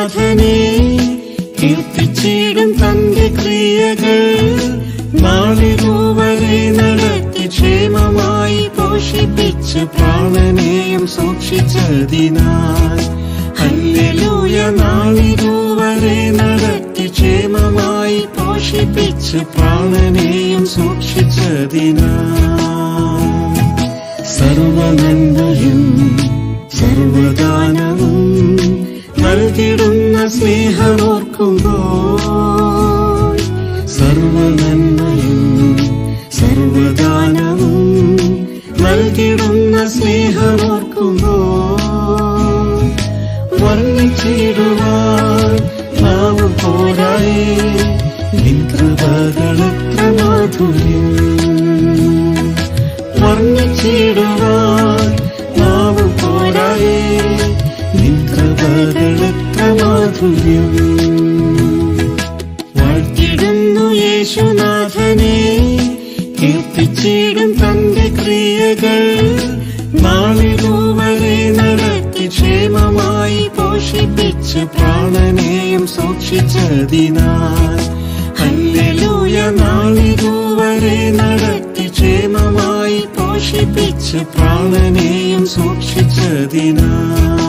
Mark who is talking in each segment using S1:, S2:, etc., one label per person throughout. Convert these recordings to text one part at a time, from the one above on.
S1: യേശുനാഥനെ കീർത്തിച്ചിടും തന്റെ ക്രിയകൾ നാളിതുവരെ നടത്തി ക്ഷേമമായി പോഷിപ്പിച്ച് പ്രാണനെയും സൂക്ഷിച്ചതിനാൽ ഹല്ലേലൂയ നാളിതുവരെ നടത്തി ക്ഷേമമായി പോഷിപ്പിച്ച് പ്രാണനെയും സൂക്ഷിച്ചതിനാൽ സർവനന്ദയും സർവദാനവും നൽകിടുന്ന സ്നേഹമോർക്കുമ്പോൾ സർവനന്മയും സർവദാനവും നൽകിടുന്ന സ്നേഹമോർക്കുമ്പോൾ വർണ്ണിച്ചിടുവാൻ നാവ് പോരായി നിൻ കൃപകളത്ര മാധുര്യം വർണ്ണിച്ചിടുവാൻ നാവ് പോരായി നിൻ കൃപകളത്ര മാധുര്യം വാഴ്ത്തിടുന്നു യേശുനാഥനെ കീർത്തിച്ചിടും തന്റെ ക്രിയകൾ നാളിതുവരെ നടത്തി ക്ഷേമമായി പോഷിപ്പിച്ച് പ്രാണനെയും സൂക്ഷിച്ചതിനാൽ ഹല്ലേലൂയ നാളിതുവരെ നടത്തി ക്ഷേമമായി പോഷിപ്പിച്ച് പ്രാണനെയും സൂക്ഷിച്ചതിനാൽ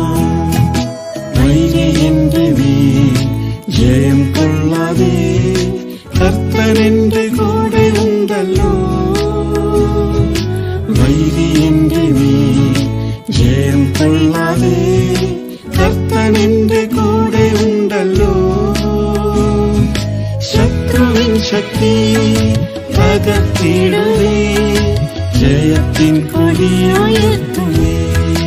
S1: ധൈര്യന്റെ മേൽ ജയം കൊള്ളാതെ കർത്തനെന്റെ കൂടെ ഉണ്ടല്ലോ വൈരിയന്റെ മേൽ ജയം കൊള്ളാതെ കർത്തനെന്റെ കൂടെ ഉണ്ടല്ലോ ശത്രുവിൻ ശക്തി തകർത്തിടുവേ ജയത്തിൻ കൊടിയുയർത്തുവേ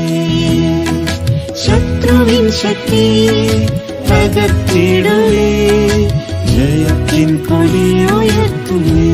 S1: ശത്രുവിൻ ശക്തി തകർത്തിടുവേ ജയത്തിൻ കൊടിയുയർത്തുവേ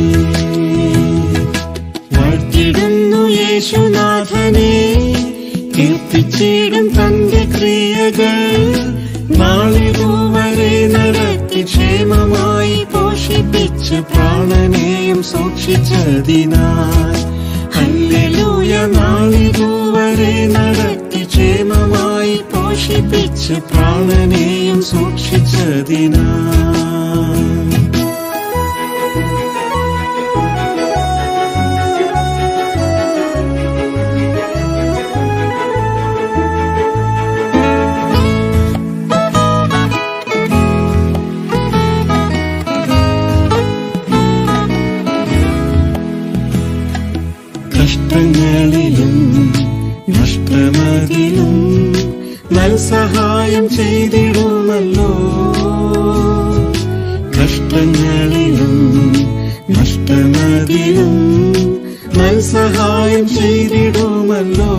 S1: വാഴ്ത്തിടുന്നു യേശുനാഥനെ കീർത്തിച്ചിടും തന്റെ ക്രിയകൾ നാളിതുവരെ നടത്തി ക്ഷേമമായി പോഷിപ്പിച്ച് പ്രാണനെയും സൂക്ഷിച്ചതിനാൽ ഹല്ലേലൂയ നാളിതുവരെ നടത്തി ക്ഷേമമായി പോഷിപ്പിച്ച് പ്രാണനെയും സൂക്ഷിച്ചതിനാൽ കഷ്ടങ്ങളിലും നഷ്ടമതിലും നൽസഹായം ചെയ്തിടുമല്ലോ കഷ്ടങ്ങളിലും നഷ്ടമതിലും നൽസഹായം ചെയ്തിടുമല്ലോ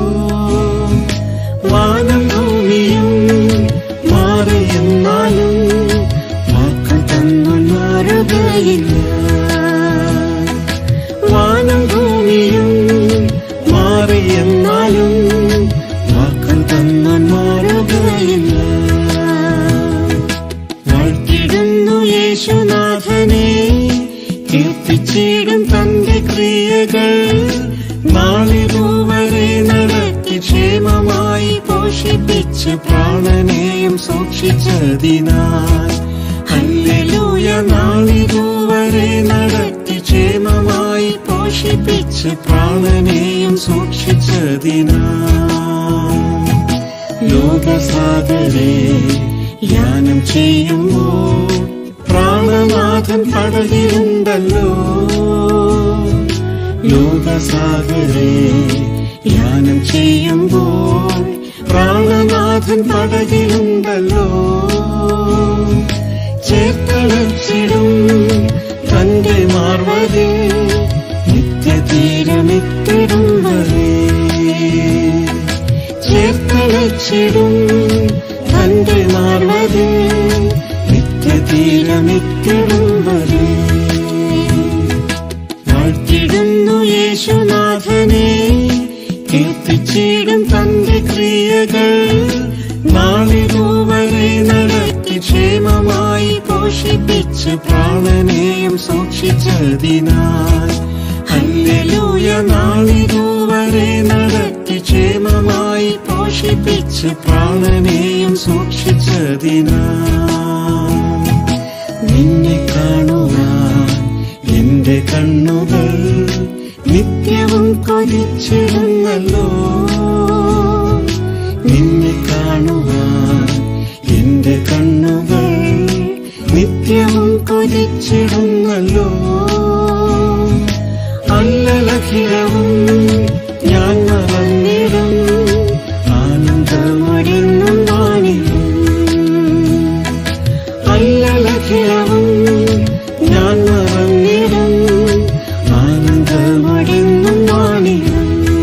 S1: വാനം ഭൂമിയും മാറിയെന്നാലും വാക്ക് തന്നു മാറുകയില്ല വാനം ഭൂമിയും മാറിയെന്നാലും വാക്കം തന്നാൻ മാറുകയില്ല വാഴ്ത്തിടുന്നു യേശുനാഥനെ കീർത്തിച്ചിടും തന്റെ ക്രിയകൾ നാളിതുവരെ നടത്തി ക്ഷേമമായി പോഷിപ്പിച്ച് പ്രാണനെയും സൂക്ഷിച്ചതിനാൽ ഹല്ലേലൂയ നാളിതുവരെ നടത്തി ക്ഷേമമായി പോഷിപ്പിച്ച് പ്രാണനെയും സൂക്ഷിച്ചതിനാൽ ലോകസാഗരെ യാനം ചെയ്യുമ്പോൾ പ്രാണനാഥൻ പടകിലുണ്ടല്ലോ ലോകസാഗരെ യാനം ചെയ്യുമ്പോൾ പ്രാണനാഥൻ പടകിലുണ്ടല്ലോ ചേർത്തളച്ചിടും തന്റെ മാർവതിൽ നിത്യതീരമിത്തിടും വരെ ചേർത്തളച്ചിടും തന്റെ മാർവതിൽ നിത്യതീരമിത്തിടും വരെ വാഴ്ത്തിടുന്നു യേശുനാഥനെ കീർത്തിച്ചിടും തന്റെ ക്രിയകൾ നാളിതുവരെ നടത്തി ക്ഷേമമായി പോഷിപ്പിച്ച് പ്രാണനെയും സൂക്ഷിച്ചതിനാൽ ഹല്ലേലൂയ നാളിതുവരെ നടത്തി ക്ഷേമമായി പോഷിപ്പിച്ച് പോഷിപ്പിച്ച് പ്രാണനെയും സൂക്ഷിച്ചതിനാ നിന്നെ കാണുവാൻ എന്റെ കണ്ണുകൾ നിത്യവും കൊതിച്ചിടുന്നല്ലോ നിന്നെ കാണുവാൻ എന്റെ കണ്ണുകൾ നിത്യവും കൊതിച്ചിടുന്നല്ലോ അല്ലലഖിലവും ഞാൻ മറന്നിടും ആനന്ദമൊഴിന്നും വാണിടും അല്ലലഖിലവും ഞാൻ മറന്നിടും ആനന്ദമൊഴിന്നും വാണിടും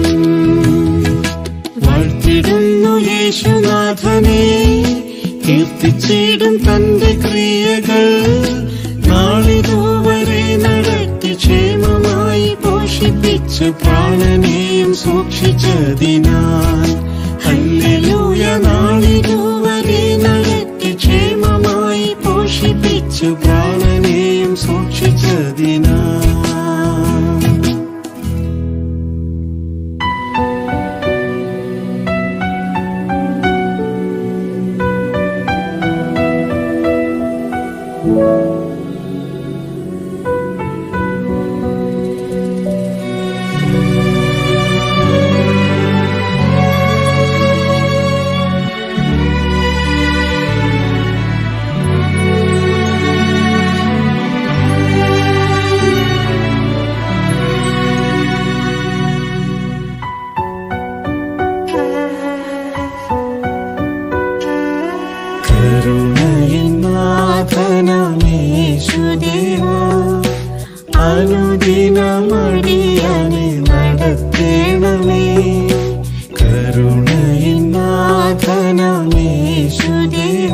S1: വാഴ്ത്തിടുന്നു യേശുനാഥനെ കീർത്തിച്ചിടും തന്റെ ക്രിയകൾ നാളിതുവരെ നടത്തി ക്ഷേമമായി പോഷിപ്പിച്ച് പ്രാണനെയും സൂക്ഷിച്ചതിനാൽ ഹല്ലേലൂയ നാളിതുവരെ നടത്തി ക്ഷേമമായി പോഷിപ്പിച്ച് പ്രാണനെയും സൂക്ഷിച്ചതിനാൽ കരുണയിനാഥനമേശുദേവ അനുദിനമടിയനെ നടത്തേണമേ കരുണയിനാഥനമേശുദേവ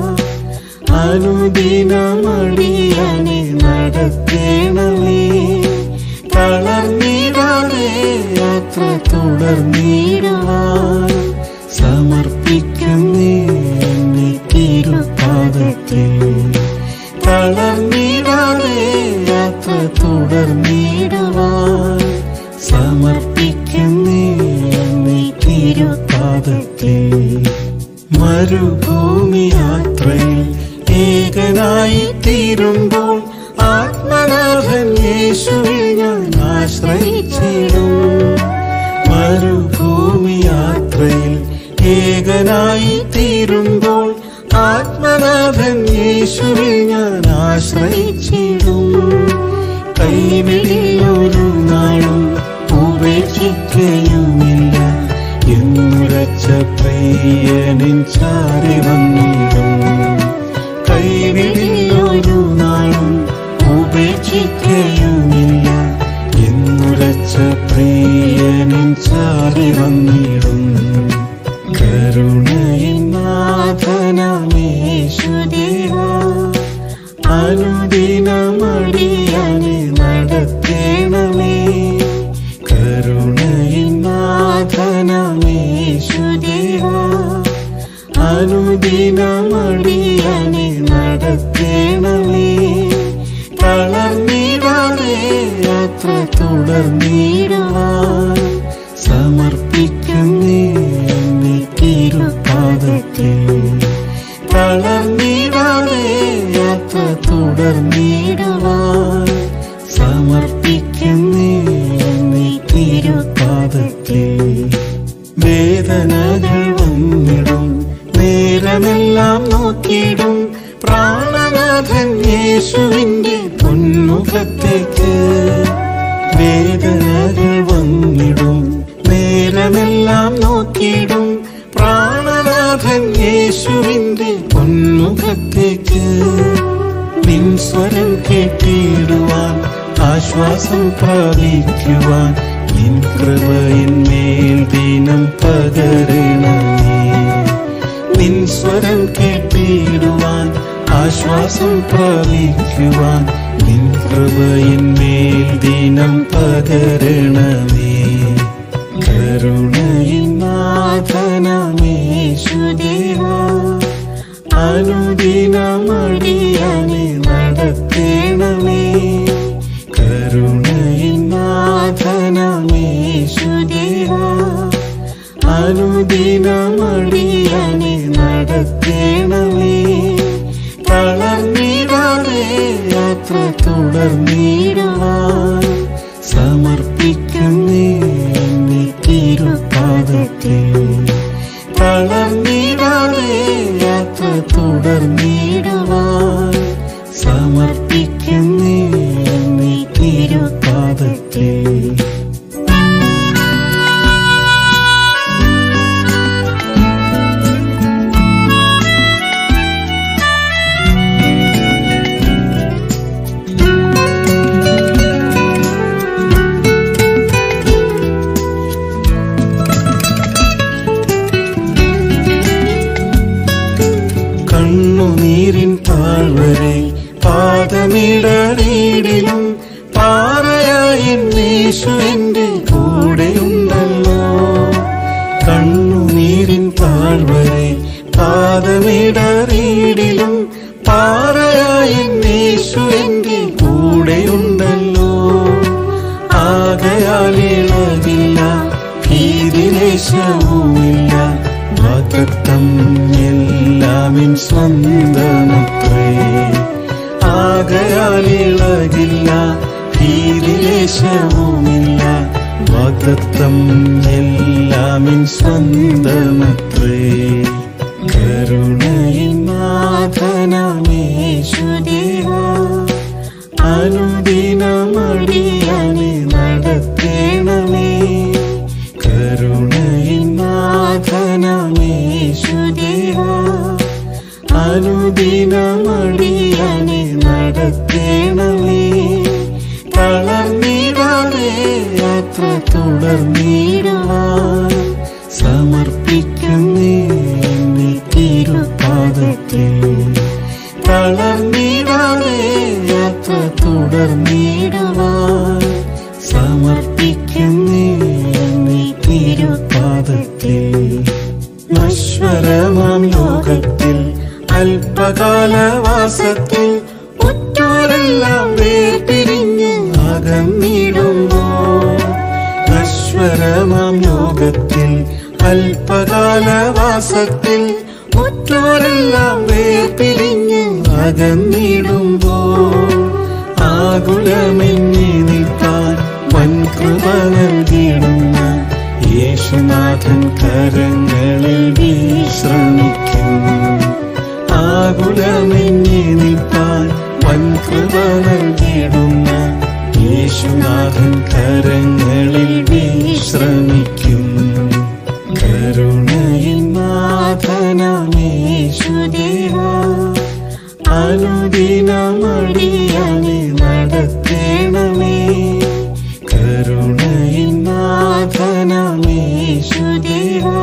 S1: അനുദിനമടിയനെ നടത്തേണമേ തളർന്നിടാതെ യാത്ര തുടർന്നിടുവാൻ സമർപ്പിക്കുന്നേ എന്നെ തിരുപാദത്തിൽ തളർന്നിടാതെ യാത്ര തുടർന്നിടുവാൻ സമർപ്പിക്കുന്നേ എന്നെ തിരുപാദത്തിൽ മരുഭൂമി യാത്രയിൽ ഏകനായി തീരുമ്പോൾ ആത്മനാഥൻ യേശുവിൽ ഞാൻ ആശ്രയിച്ചിടും മരുഭൂമി യാത്രയിൽ ഏകനായി തീരുമ്പോൾ ആത്മനാഥൻ യേശുവിൽ ഞാൻ ആശ്രയിച്ചിടും കൈവിടിൽ ഒരു നാളും ഉപേക്ഷിക്കുകയുമില്ല എന്നുരച്ച പ്രിയനിൻ ചാരി വന്നിടും കൈവിടിൽ ഒരു നാളും ഉപേക്ഷിക്കുകയുമില്ല എന്നുരച്ച പ്രിയനിൻ ചാരി വന്നിടും കരുണയിൻ നാഥനമേശുദേവ അനുദിനമടിയനെ നടത്തേണമേ കരുണയിൻ നാഥനമേശുദേവ അനുദിനമടിയനെ നടത്തേണമേ തളർന്നിടാതെ യാത്ര തുടർന്നിടുവാൻ സമർപ്പിക്കുന്നേ എന്നെ തിരുപാദത്തിൽ തളർന്നിടാതെ യാത്ര തുടർന്നിടുവാൻ സമർപ്പിക്കുന്നേ എന്നെ തിരുപാദത്തിൽ വേദനകൾ വന്നിടും നേരമെല്ലാം നോക്കിയിടും പ്രാണനാഥൻ യേശുവിന്റെ പൊന്മുഖത്തേക്ക് വേദനകൾ വന്നിടും നേരമെല്ലാം നോക്കിയിടും പ്രാണനാഥൻ യേശുവിന്റെ പൊന്മുഖത്തേക്ക് നിൻ സ്വരം കേട്ടിടുവാൻ ആശ്വാസം പ്രാപിക്കുവാൻ നിൻ കൃപയിന്മേൽ ദിനം പകരണമേ നിൻ സ്വരം കേട്ടിടുവാൻ ആശ്വാസം പ്രാപിക്കുവാൻ നിൻ കൃപയിന്മേൽ ദിനം പകരണമേ കരുണയിൻ നാഥനമേശുദേവ അനുദിനമടിയനെ നടത്തേണമേ കരുണയിൻ നാഥനമേശുദേവ അനുദിന യാത്ര തുടർന്നിടുവാൻ സമർപ്പിക്കുന്നേ എന്നെ തിരുപാദത്തിൽ തളർന്നിടാതെ യാത്ര തുടർന്നിടുവാൻ സമർപ്പിക്കുന്നേ എന്നെ തിരുപാദത്തിൽ കണ്ണുനീരിൻ താഴ്വരെ പാദമിടറിയിടിലും പാറയായ യേശു എന്റെ കൂടെയുണ്ടല്ലോ കണ്ണുനീരിൻ താഴ്വരെ പാദമിടറിയിടിലും പാറയായ യേശു എന്റെ കൂടെയുണ്ടല്ലോ ആകയാൽ ഇളകില്ല ഭീതിലേശവുമില്ല ഭക്തം എല്ലാമിൻ സ്വന്തമത്രേ ആകയാൽ ഇളകില്ല ഭീതിലേശവുമില്ല ഭക്തം എല്ലാമിൻ സ്വന്തമത്രേ കരുണയിൻ നാഥനമേശുദേവാ അനുദിനമടിയാനെ നടത്തേണമേ കരുണയിൻ നാഥനമേശുദേവാ അനുദിനമടിയാനെ നടത്തേണമേ തളർന്നിടാതെ യാത്ര തുടർന്നിടുവാൻ സമർപ്പിക്കുന്നേ എന്നെ തിരുപാദത്തിൽ തളർന്നിടാതെ യാത്ര തുടർന്നിടുവാൻ സമർപ്പിക്കുന്നേ എന്നെ തിരുപാദത്തിൽ നശ്വരമാം ലോകത്തിൽ അല്പകാലവാസത്തിൽ ഉറ്റോരെല്ലാം വേർപിരിഞ്ഞ് അകന്നിടുമ്പോൾ നശ്വരമാം ലോകത്തിൽ അല്പകാലവാസത്തിൽ ഉറ്റോരെല്ലാം വേർപിരിഞ്ഞ് അകന്നിടുമ്പോൾ ആകുലമെന്നി നിൽക്കാൻ വൻകൃപ നൽകിയിടുന്ന യേശുനാഥൻ കരങ്ങളിൽ വിശ്രമിക്കുന്നു ആകുലമെന്നി നിൽക്കാൻ വൻകൃപ നൽകിയിടുന്ന യേശുനാഥൻ കരങ്ങളിൽ വിശ്രമിക്കുന്നു കരുണയിൽ നാഥനമേശുദേവാ അനുദിനമടിയാനെ നടത്തേണമേ കരുണയിൽ നാഥനമേശുദേവാ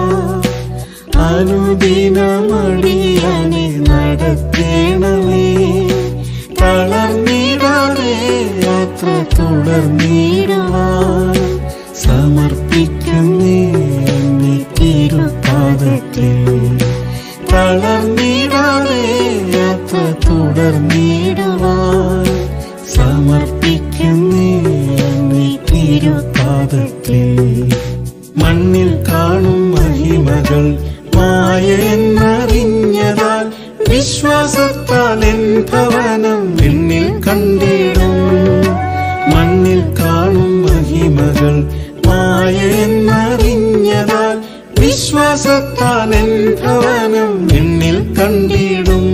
S1: അനുദിനമടിയാനെ നടത്തേണമേ തളർന്നിടാതെ യാത്ര തുടർന്നിടുവാൻ സമർപ്പിക്കുന്നേ എന്നെ തിരുപാദത്തിൽ തളർന്നിടാതെ യാത്ര തുടർന്നിടുവാൻ സമർപ്പിക്കുന്നേ എന്നെ തിരുപാദത്തിൽ മണ്ണിൽ കാണും മഹിമകൾ മായ എന്നറിഞ്ഞതാൽ വിശ്വാസത്താൽ എൻ ഭവനം വിണ്ണിൽ കണ്ടിടും മണ്ണിൽ കാണും മഹിമകൾ മായ എന്നറിഞ്ഞതാൽ വിശ്വാസത്താൽ എൻ ഭവനം വിണ്ണിൽ കണ്ടിടും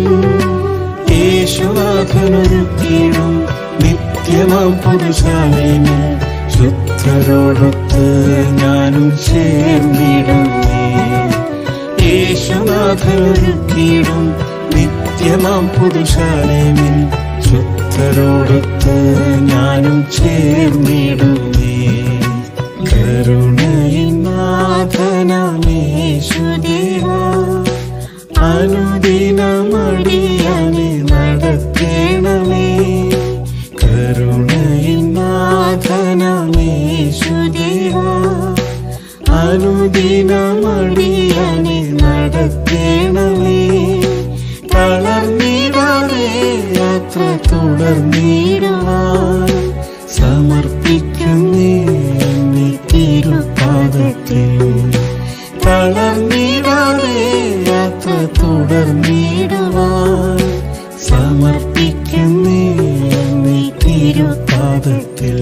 S1: യേശുനാഥനൊരുക്കിയിടും നിത്യമാം പുരുഷാലേന് ശുദ്ധരോടൊത്ത് ഞാനും ചേർന്നിടുന്നേ യേശുനാഥനൊരുക്കിയിടും നിത്യമാം പുരുഷാലേനിൽ ശുദ്ധരോടൊത്ത് ഞാനും ചേർന്നിടുന്നേ കരുണയിൽ നാഥനമേശുദേവാ അനുദിനമടിയാനെ നടത്തേണമേ കരുണയിൽ നാഥനമേശുദേവാ അനുദിനമടിയാനെ നടത്തേണമേ തളർന്നിടാതെ യാത്ര തുടർന്നിടുവാൻ സമർപ്പിക്കുന്നേ എന്നെ തിരുപാദത്തിൽ തളർന്നിടാതെ യാത്ര തുടർന്നിടുവാൻ സമർപ്പിക്കുന്നേ പാദത്തിൽ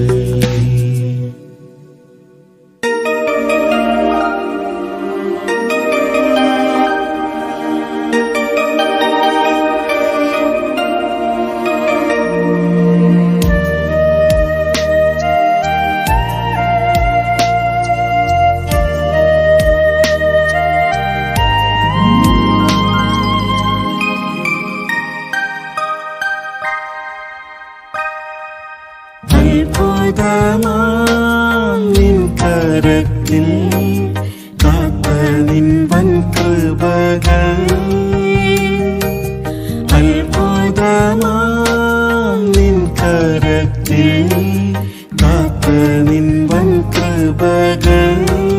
S1: അത്ഭുതമാം നിൻ കരത്തിൽ കാത്ത നിൻ വൻ കൃപകൾ അത്ഭുതമാം നിൻ കരത്തിൽ കാത്ത നിൻ വൻ കൃപകൾ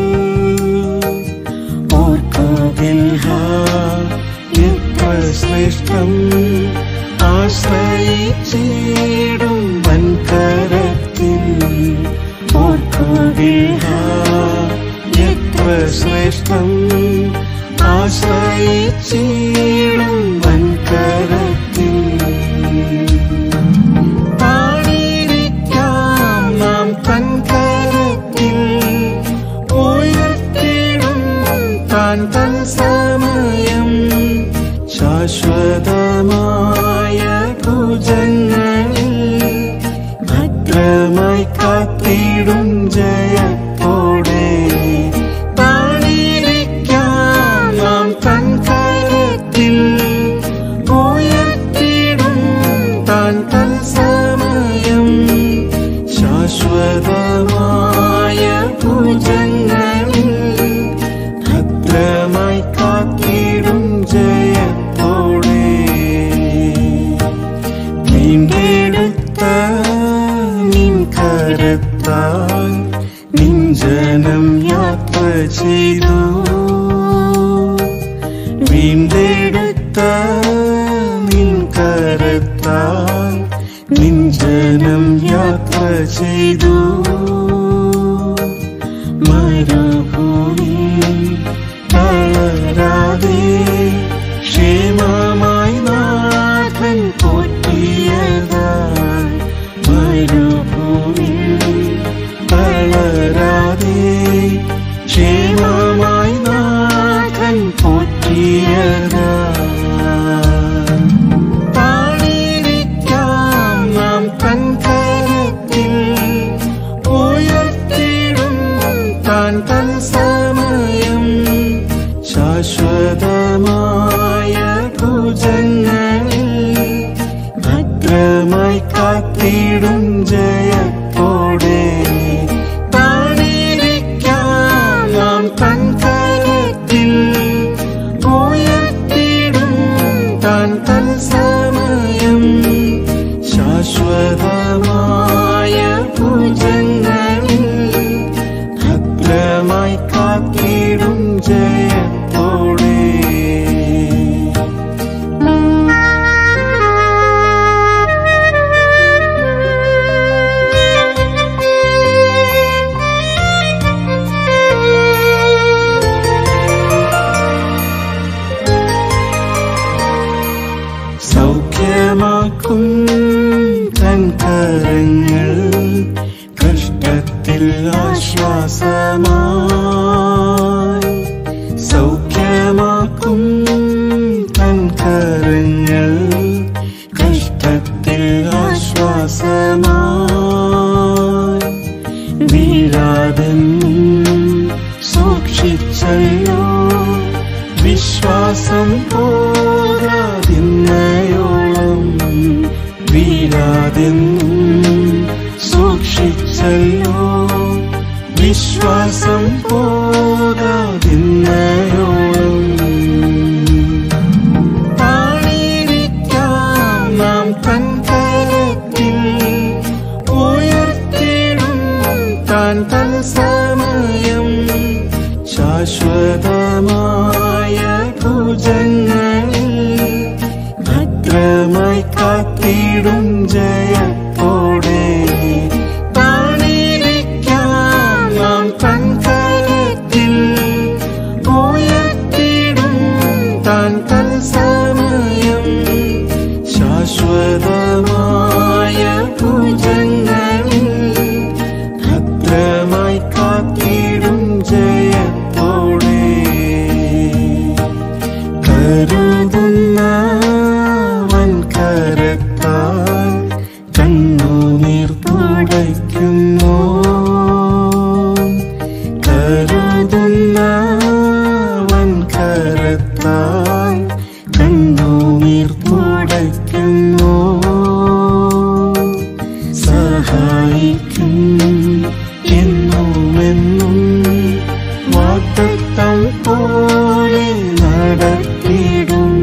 S1: ഓർക്കുകിൽ ഹാ എത്ര ശ്രേഷ്ഠം ആശ്രയിച്ചിടും വൻകരത്തിൽ ഓർക്കുകിൽ ഹാ എത്ര ശ്രേഷ്ഠം ആശ്രയിച്ചിടും വൻകരത്തിൽ താണിരിക്കാം നാം തൻകരത്തിൽ ഉയർത്തിടും താൻ തൻ സമയം ശാശ്വതമായ ഭുജങ്ങളിൽ ഭദ്രമായി കാത്തിടും ജയത്തോടെ താണിരിക്കാം നാം തൻ കരത്തിൽ ഉയർത്തിടും താൻ തൻ സമയം ശാശ്വതമായ ഭുജങ്ങളിൽ ഭദ്രമായി കാത്തിടും ജയത്തോടെ വീണ്ടെടുത്ത നിൻ കരത്താൽ നിൻ ജനം യാത്ര ചെയ്തു വീണ്ടെടുത്ത നിൻ കരത്താൽ നിൻ ജനം യാത്ര ചെയ്തു മരുഭൂമി തളരാതെ ക്ഷേമമായി നാഥൻ പോറ്റിയതായി മരുഭൂമി തളരാതെ ക്ഷേമമായി നാഥൻ പോറ്റിയതായി താണിരിക്കാം നാം തൻ കരത്തിൽ ഉയർത്തിടും താൻ തൻ സമയം ശാശ്വതമായ ഭുജങ്ങളിൽ ഭദ്രമായി കാത്തിടും ജയത്തോടെ താണിരിക്കാം നാം തൻ കരത്തിൽ ഉയർത്തിടും താൻ തൻ സമയം ശാശ്വതമായ ഭുജങ്ങളിൽ ഭദ്രമായി കാത്തിടും ജയത്തോടെ സൗഖ്യമാക്കും തൻ കരങ്ങൾ കഷ്ടത്തിൽ ആശ്വാസമായി സൗഖ്യമാക്കും തൻ കരങ്ങൾ കഷ്ടത്തിൽ ആശ്വാസമായി വീഴാതെന്നും സൂക്ഷിച്ചല്ലോ വിശ്വാസം പോരാതിന്നയോളം വീഴാതെന്നും സൂക്ഷിച്ചല്ലോ വിശ്വാസം പോരാതിന്നയോളം താണിരിക്കാം നാം തൻ കരത്തിൽ ഉയർത്തിടും താൻ തൻ സമയം ശാശ്വതമായ ഭുജങ്ങളിൽ ഭദ്രമായി കാത്തിടും ജയത്തോടെ താണിരിക്കാം നാം തൻ കരത്തിൽ ഉയർത്തിടും താൻ തൻ സമയം ശാശ്വതമായ ഭുജങ്ങളിൽ സഹായിക്കും എന്നുമെന്നും വാഗ്ദത്തം പോലെ നടത്തിടും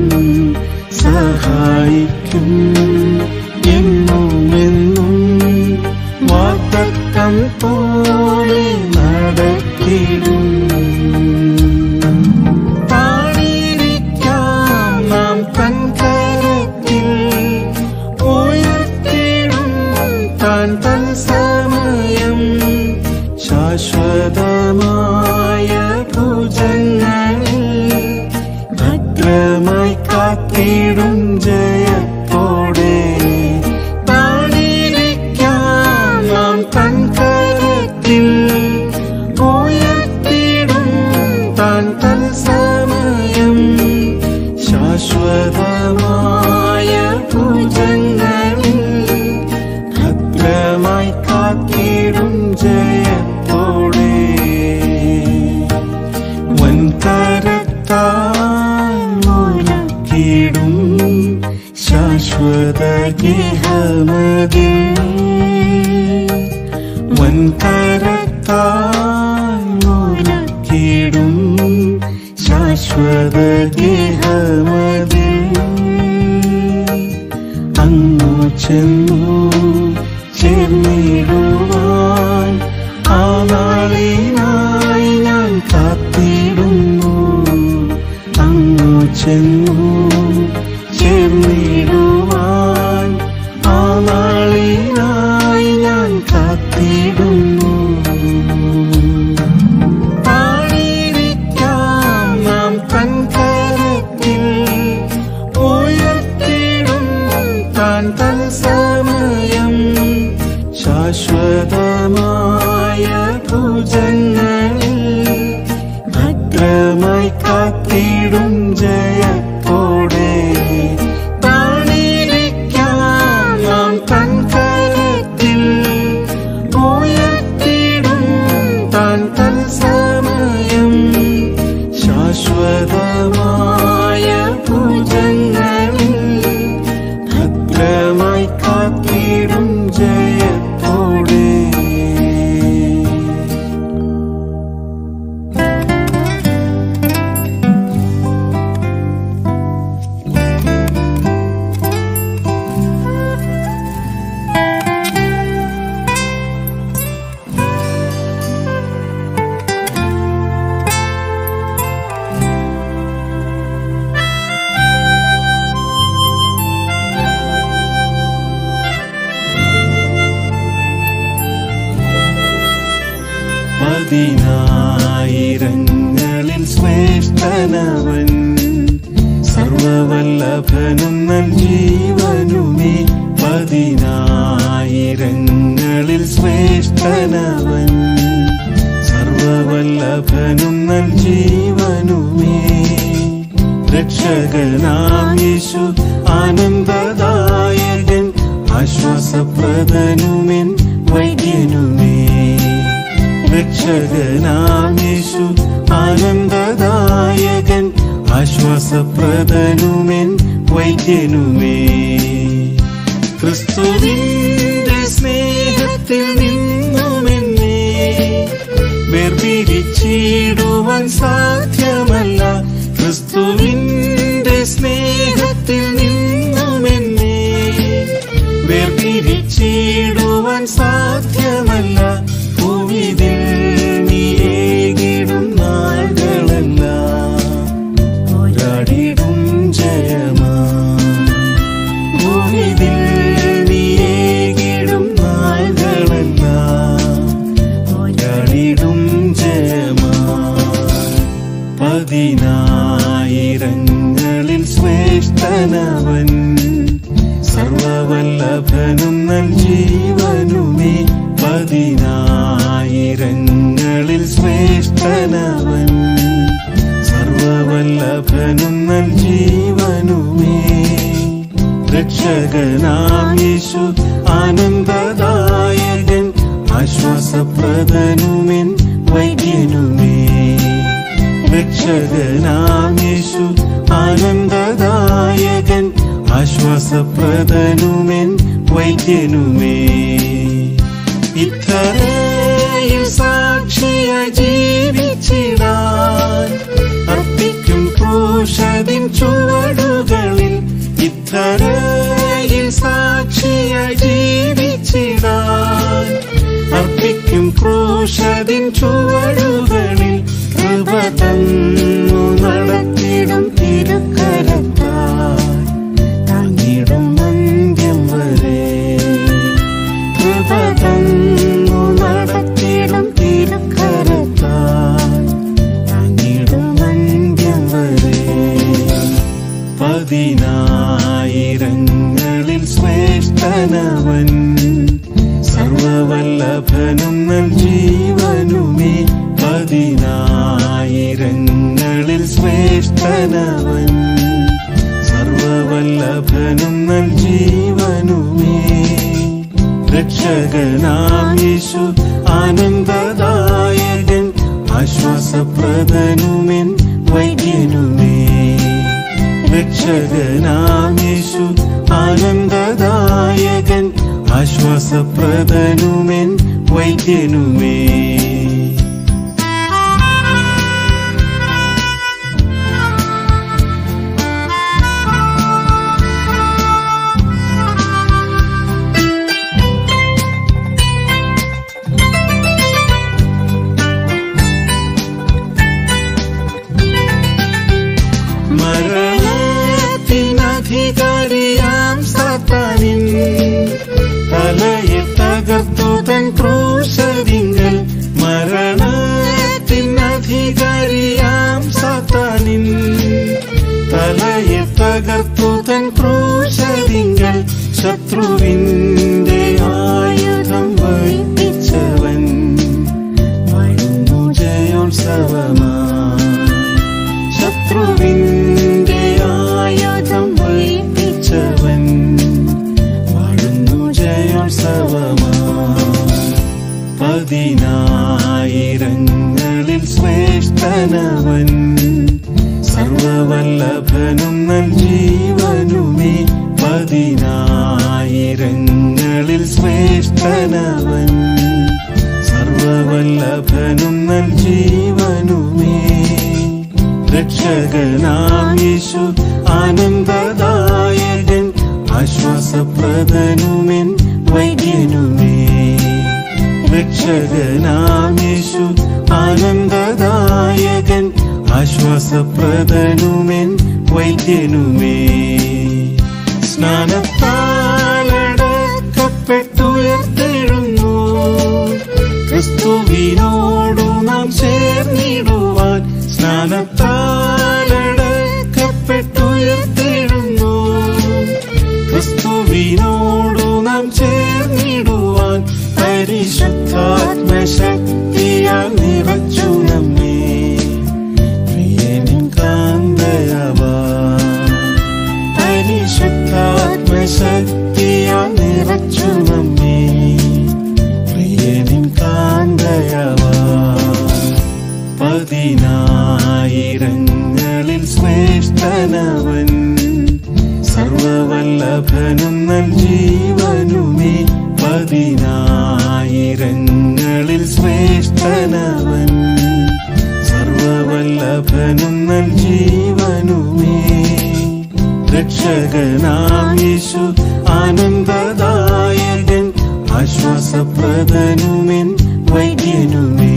S1: സഹായിക്കും എന്നുമെന്നും വാഗ്ദത്തം പോലെ നടത്തിടും താണിരിക്കാം നാം കൺകരത്തിൽ ഉയർത്തിടും താൻ തൻ സമയം ശാശ്വതമായ ഭുജങ്ങളിൽ ഭദ്രമായി കാത്തിടും ജയത്തോടെ താണിരിക്കാം നാം കൺകരത്തിൽ ഉയർത്തിടും താൻ തൻ സമയം ശാശ്വതമായ ഭുജങ്ങളിൽ ഭദ്രമായി കാത്തിടും ജയത്തോടെ വൻകരത്താൽ മുഴക്കിടും ശാശ്വത ഗേഹമതിൽ വൻകരത്താൽ മുഴക്കിടും ശാശ്വത ഗേഹമതിൽ അങ്ങു ചെന്നു ചേർന്നിടുവാൻ ആ നാളിനായി ഞാൻ കാത്തിടുന്നു അങ്ങു ചെന്നു ചേർന്നിടുവാൻ ആ നാളിനായി ഞാൻ കാത്തിടുന്നു താണിരിക്കാം നാം കൺകരത്തിൽ ഉയർത്തിടും താൻ തൻ സമയം ശാശ്വതമായ ഭുജങ്ങളിൽ ഭദ്രമായി കാത്തിടും ജയത്തോടെ താണിരിക്കാം നാം കൺകരത്തിൽ ഉയർത്തിടും താൻ തൻ സമയം ശാശ്വതമായ ഭുജങ്ങളിൽ ഭദ്രമായി കാത്തിടും ജയത്തോടെ പതിനായിരങ്ങളിൽ ശ്രേഷ്ഠനവൻ സർവവല്ലഭനും നൽ ജീവനുമേ പതിനായിരങ്ങളിൽ ശ്രേഷ്ഠനവൻ സർവവല്ലഭനും നൽ ജീവനുമേ രക്ഷകനാം യേശു ആനന്ദദായകൻ ആശ്വാസപ്രദനുമെൻ വൈദ്യനുമേ രക്ഷകനാം യേശു ആനന്ദദായകൻ ആശ്വാസപ്രദനുമെൻ വൈദ്യനുമേ ക്രിസ്തുവിന്റെ സ്നേഹത്തിൽ നിന്നുമെന്നെ വേർപിരിച്ചിടുവാൻ സാധ്യമല്ല ക്രിസ്തുവിന്റെ സ്നേഹത്തിൽ നിന്നുമെന്നെ വേർപിരിച്ചിടുവാൻ സാധ്യമല്ല ഭൂമിതിൽ നീകിടും നാളുകളെല്ലാം പോരാടിടും ജയമാ ഭൂമിതിൽ നീകിടും നാളുകളെല്ലാം പോരാടിടും ജയമാ പതിനായിരങ്ങളിൽ ശ്രേഷ്ഠനവൻ സർവവല്ലഭനും നൽ ജീവനുമേ പതിനായിരങ്ങളിൽ ശ്രേഷ്ഠനവൻ സർവവല്ലഭനും നൽ ജീവനുമേ രക്ഷകനാം യേശു ആനന്ദദായകൻ ആശ്വാസപ്രദനുമെൻ വൈദ്യനുമേ രക്ഷകനാം യേശു ആനന്ദദായകൻ ആശ്വാസപ്രദനുമെൻ വൈദ്യനുമേ ചുവടുകളിൽ ഇത്തരയിൽ സാക്ഷിയായി ജീവിച്ചിടാൻ അർപ്പിക്കും ക്രൂശതിൻ ചുവടുകളിൽ കൃപ തന്നു നടത്തിടും തിരുക്കരത്താൽ താങ്ങിടും അന്ത്യം വരെ കൃപ തന്നു നടത്തിടും തിരുക്കരത്താൽ താങ്ങിടും അന്ത്യം വരെ പതിനായിരങ്ങളിൽ ശ്രേഷ്ഠനവൻ സർവവല്ലഭനും നൽ ജീവനുമേ പതിനായിരങ്ങളിൽ ശ്രേഷ്ഠനവൻ സർവവല്ലഭനും നൽ ജീവനുമേ രക്ഷകനാം യേശു ആനന്ദദായകൻ ആശ്വാസപ്രദനുമെൻ വൈദ്യനുമേ രക്ഷകനാം യേശു ആനന്ദദായകൻ ആശ്വാസപ്രദനുമെൻ വൈദ്യനുമേ മരണത്തിനധികാരിയാം സാത്താനിൻ തലയിൽ തകർത്തു തൻ ക്രൂശരിങ്കൽ മരണത്തിനധികാരിയാം സാത്താനിൻ തലയിൽ തകർത്തു തൻ ക്രൂശരിങ്കൽ ശത്രുവിന്റെ ആയുധം വഹിച്ചവൻ വാഴുന്നു ജയോത്സവമായി ശത്രുവിന്റെ ആയുധം വഹിച്ചവൻ വാഴുന്നു ജയോത്സവമായി പതിനായിരങ്ങളിൽ ശ്രേഷ്ഠനവൻ സർവവല്ലഭനും നൽ ജീവനുമേ പതിനായിരങ്ങളിൽ ശ്രേഷ്ഠനവൻ സർവവല്ലഭനും നൽ ജീവനുമേ രക്ഷകനാം യേശു ആനന്ദദായകൻ ആശ്വാസപ്രദനുമെൻ വൈദ്യനുമേ രക്ഷകനാം യേശു ആനന്ദദായകൻ ആശ്വാസപ്രദനുമെൻ വൈദ്യനുമേ സ്നാനത്താലടക്കപ്പെട്ടുയർത്തെഴുന്നു ക്രിസ്തുവിനോടു നാം ചേർന്നിടുവാൻ സ്നാനത്താലടക്കപ്പെട്ടുയർത്തെഴുന്നു ക്രിസ്തുവിനോടു നാം ചേർന്നിടുവാൻ പരിശുദ്ധാത്മശക്തിയാൽ നിറച്ചു നമ്മെ പ്രിയനും കാന്തയവാൻ പരിശുദ്ധാത്മശക്തിയാൽ നിറച്ചു നമ്മെ പ്രിയനും കാന്തയവാൻ പതിനായിരങ്ങളിൽ ശ്രേഷ്ഠനവൻ സർവവല്ലഭനും നൽ ജീവനുമേ പതിനായിരങ്ങളിൽ ശ്രേഷ്ഠനവൻ സർവവല്ലഭനും നൽ ജീവനുമേ രക്ഷകനാം യേശു ആനന്ദദായകൻ ആശ്വാസപ്രദനുമെൻ വൈദ്യനുമേ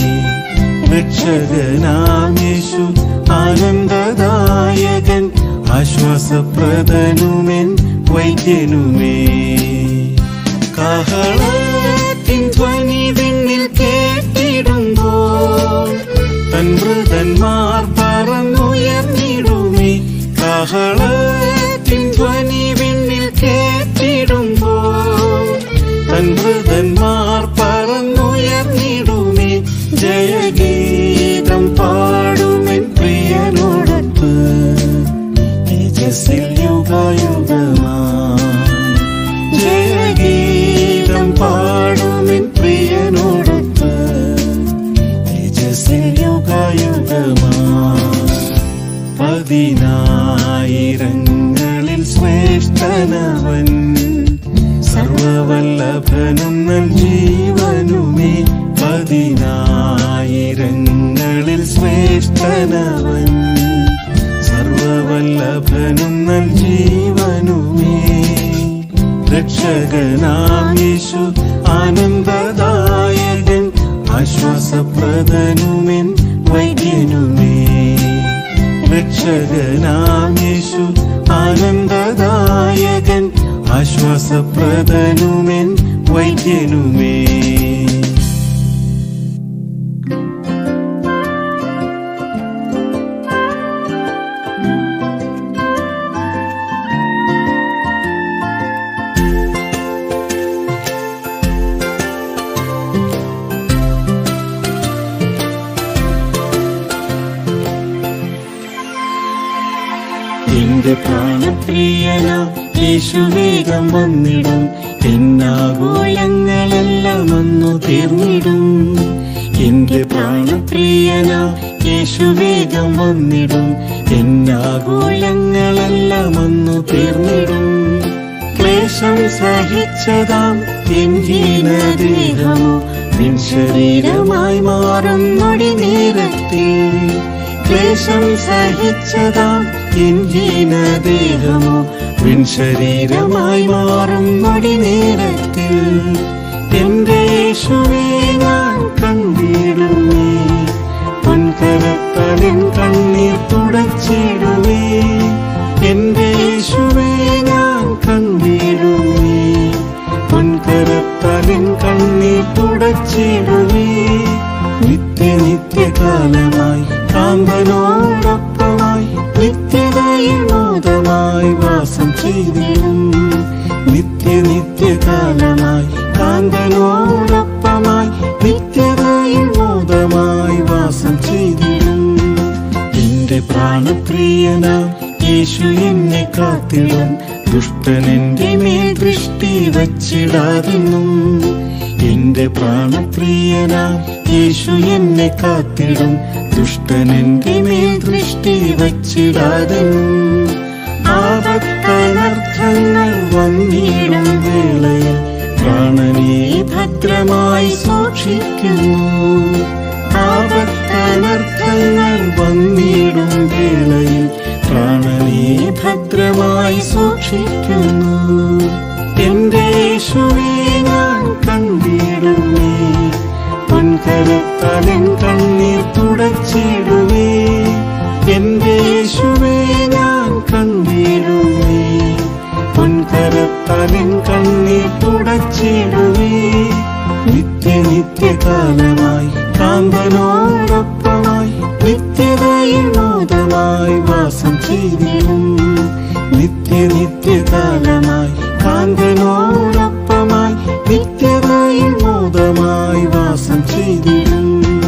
S1: രക്ഷകനാം യേശു ആനന്ദദായകൻ ആശ്വാസപ്രദനുമെൻ വൈദ്യനുമേ കാഹളത്തിൻ ധ്വനി വിണ്ണിൽ കേട്ടിടുമ്പോൾ തൻ മൃതന്മാർ പറന്നുയർന്നിടുമേ കാഹളത്തിൻ ധ്വനി വിണ്ണിൽ കേട്ടിടുമ്പോൾ തൻ മൃതന്മാർ പറന്നുയർന്നിടുമേ ജയഗീതം പാടുമെൻ പ്രിയനോടൊത്ത് തേജസ്സിൽ യുഗയുഗമായി ജയഗീതം പാടുമെൻ പ്രിയനോടൊത്ത് തേജസ്സിൽ യുഗയുഗമായി പതിനായിരങ്ങളിൽ ശ്രേഷ്ഠനവൻ സർവവല്ലഭനും നൽ ജീവനുമേ പതിനായിരങ്ങളിൽ ശ്രേഷ്ഠനവൻ സർവ സർവവല്ലഭനും നൽ ജീവനുമേ രക്ഷകനാം യേശു ആനന്ദദായകൻ ആശ്വാസപ്രദനുമെൻ വൈദ്യനുമേ രക്ഷകനാം യേശു ആനന്ദദായകൻ ആശ്വാസപ്രദനുമെൻ വൈദ്യനുമേ എന്റെ പ്രാണപ്രിയന യേശു വേഗം വന്നിടും എന്നാഗോളങ്ങളെല്ലാം വന്നു തീർന്നിടും എന്റെ പ്രാണപ്രിയന യേശു വേഗം വന്നിടും എന്നാഗോളങ്ങളെല്ലാം വന്നു തീർന്നിടും ക്ലേശം സഹിച്ചതാം എൻഹീന ദേഹമോ നിൻ ശരീരമായി മാറും നൊടി നേരത്തിൽ ക്ലേശം സഹിച്ചതാം എൻഹീന ദേഹമോ വിൻ ശരീരമായി മാറും നൊടി നേരത്തിൽ എന്റെ യേശുവേ ഞാൻ കണ്ടിടുമേ പൊൻകരത്തലിൻ കണ്ണീർ തുടച്ചിടുമേ എന്റെ യേശുവേ ഞാൻ കണ്ടിടുമേ പൊൻകരത്തലിൻ കണ്ണീർ തുടച്ചിടുമേ നിത്യ നിത്യകാലമായി കാന്തനോടൊപ്പമായി നിത്യതയിൽ മോദമായി വാസം ചെയ്തിടും നിത്യ നിത്യകാലമായി കാന്തനോടൊപ്പമായി നിത്യതയിൽ മോദമായി വാസം ചെയ്തിടും എന്റെ പ്രാണപ്രിയന യേശു എന്നെ കാത്തിടും ദുഷ്ടൻ എന്റെ മേൽ ദൃഷ്ടി വച്ചിടാതെന്നും എന്റെ പ്രാണപ്രിയന യേശു എന്നെ കാത്തിടും ദുഷ്ടൻ എന്റെ മേൽ ദൃഷ്ടി വച്ചിടാതെന്നും ആപത്തനർത്ഥങ്ങൾ വന്നിടും വേളയിൽ പ്രാണനെ ഭദ്രമായി സൂക്ഷിക്കുന്നു ആപത്തനർത്ഥങ്ങൾ വന്നിടും വേളയിൽ പ്രാണനെ ഭദ്രമായി സൂക്ഷിക്കുന്നു എന്റെ യേശുവേ ഞാൻ കണ്ടിടുമേ പൊൻകരത്തലൻ കണ്ണീർ തുടച്ചിടുമേ എന്റെ യേശുവേ ഞാൻ കണ്ടിടുമേ പൊൻകരത്തലൻ കണ്ണീർ തുടച്ചിടുമേ നിത്യ നിത്യകാലമായി കാന്തനോടൊപ്പമായി നിത്യതയിൽ മോദമായി വാസം ചെയ്തിടും നിത്യ നിത്യകാലമായി കാന്തനോടൊപ്പമായി നിത്യതയിൽ മോദമായി വാസം ചെയ്തിടും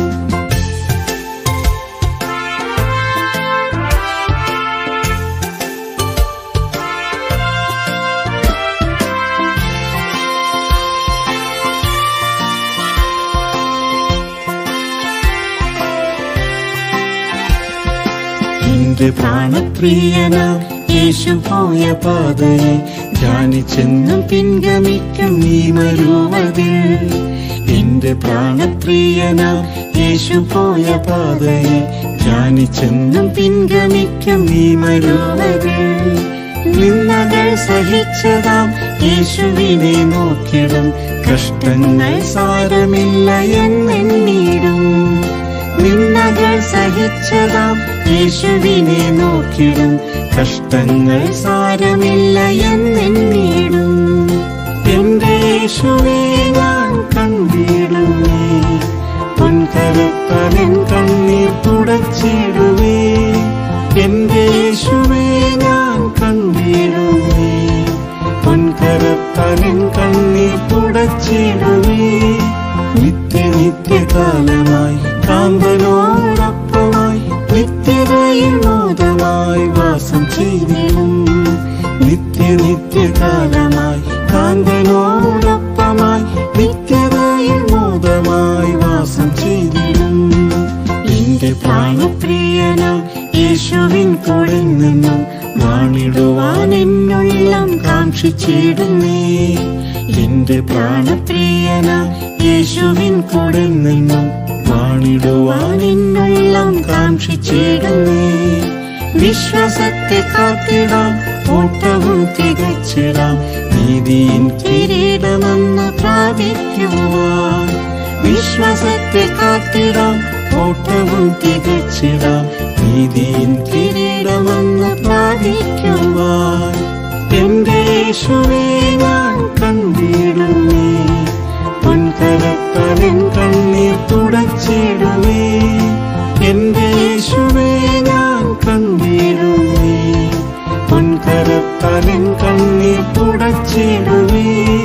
S1: എന്റെ പ്രാണപ്രിയന യേശു പോയ പാതയെ ധ്യാനിച്ചെന്നും പിൻഗമിക്കും നീ മരുവതിൽ എന്റെ പ്രാണപ്രിയന യേശു പോയ പാതയെ ധ്യാനിച്ചെന്നും പിൻഗമിക്കും നീ മരുവതിൽ നിന്നകൾ സഹിച്ചതാം യേശുവിനെ നോക്കിടും കഷ്ടങ്ങൾ സാരമില്ല എന്നെണ്ണീടും നിന്നകൾ സഹിച്ചതാം യേശുവിനെ നോക്കിടും കഷ്ടങ്ങൾ സാരമില്ല എന്നെണ്ണീടും എന്റെ യേശുവേ ഞാൻ കണ്ടിടുമേ പൊൻകരത്തലൻ കണ്ണീർ തുടച്ചിടുമേ എന്റെ യേശുവേ ഞാൻ കണ്ടിടുമേ പൊൻകരത്തലൻ കണ്ണീർ തുടച്ചിടുമേ നിത്യ നിത്യകാലമായി കാന്തനോടൊപ്പമായി നിത്യതയിൽ മോദമായി വാസം ചെയ്തിടും നിത്യ നിത്യകാലമായി കാന്തനോടൊപ്പമായി നിത്യതയിൽ മോദമായി വാസം ചെയ്തിടും എന്റെ പ്രാണപ്രിയന യേശുവിൻ കൂടെ നിന്നും വാണിടുവാൻ എന്നുള്ളം കാക്ഷിച്ചിടുന്നേ എന്റെ പ്രാണപ്രിയന യേശുവിൻ കൂടെ നിന്നും വാണിടുവാൻ എന്നുള്ളം കാക്ഷിച്ചിടുന്നേ വിശ്വാസത്തെ കാത്തിടാം ഓട്ടവും തികച്ചിടാം നീതിയിൻ കിരീടമെന്ന് പ്രാപിക്കുവാൻ വിശ്വാസത്തെ കാത്തിടാം ഓട്ടവും തികച്ചിടാം നീതിയിൻ കിരീടമെന്ന് പ്രാപിക്കുവാൻ എന്റെ യേശുവേ ഞാൻ കണ്ടിടുമേ പൊൻകരത്തലൻ കണ്ണീർ തുടച്ചിടുമേ എന്റെ യേശുവേ ഞാൻ കണ്ടിടുമേ പൊൻകരത്തലൻ കണ്ണീർ തുടച്ചിടുമേ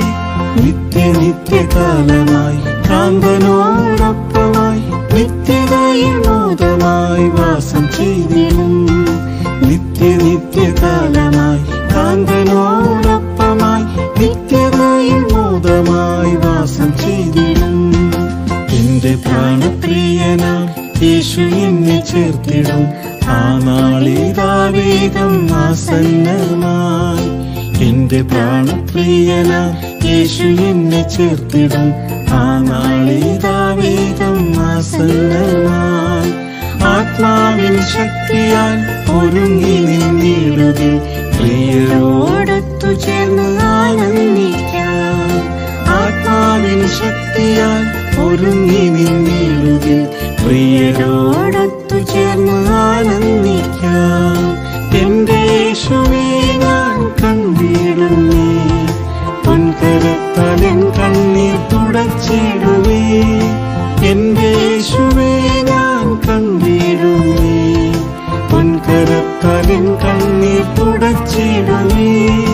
S1: നിത്യനിത്യകാലമായി കാന്തനോടൊപ്പമായി നിത്യതയിൽ മോദമായി വാസം ചെയ്തിടും നിത്യനിത്യകാലമായി കാന്തനോടൊപ്പമായി നിത്യതയിൽ മോദമായി വാസം ചെയ്തിടും എന്റെ പ്രാണപ്രിയനാം യേശു എന്നെ ചേർത്തിടും ആ നാളിതാവേഗം ആസന്നമായി എന്റെ പ്രാണപ്രിയനാം യേശു എന്നെ ചേർത്തിടും ആ നാളിതാവേഗം ആസന്നമായി ആത്മാവിൻ ശക്തിയാൽ ഒരുങ്ങി നിന്നിടുകിൽ പ്രിയരോടൊത്തു ചേർന്ന് ആനന്ദിക്കാം ആത്മാവിൻ ശക്തിയാൽ ഒരുങ്ങി നിന്നിടുകിൽ പ്രിയരോടൊത്തു ചേർന്ന് ആനന്ദിക്കാം എന്റെ യേശുവേ ഞാൻ കണ്ടിടുന്നേ പൊൻകരത്തലൻ കണ്ണീർ തുടച്ചിടുവേ എന്റെ യേശുവേ ഞാൻ കണ്ടിടുന്നേ പൊൻകരത്തലൻ കണ്ണീർ തുടച്ചിടുവേ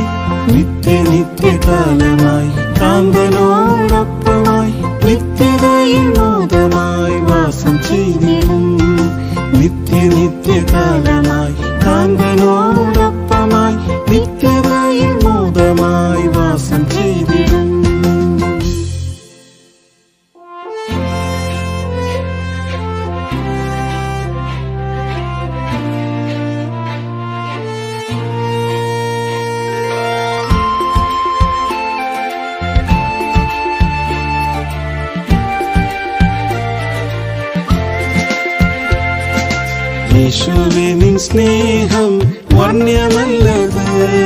S1: നിത്യനിത്യകാലമായി കാന്തനോടൊപ്പമായി നിത്യതയിൽ മോദമായി വാസം ചെയ്തിടും നിത്യനിത്യകാലമായി കാന്തനോടൊപ്പമായി നിത്യതയിൽ മോദമായി വാസം ചെയ്തിടും യേശുവേ നിൻ സ്നേഹം വർണ്ണ്യമല്ലത്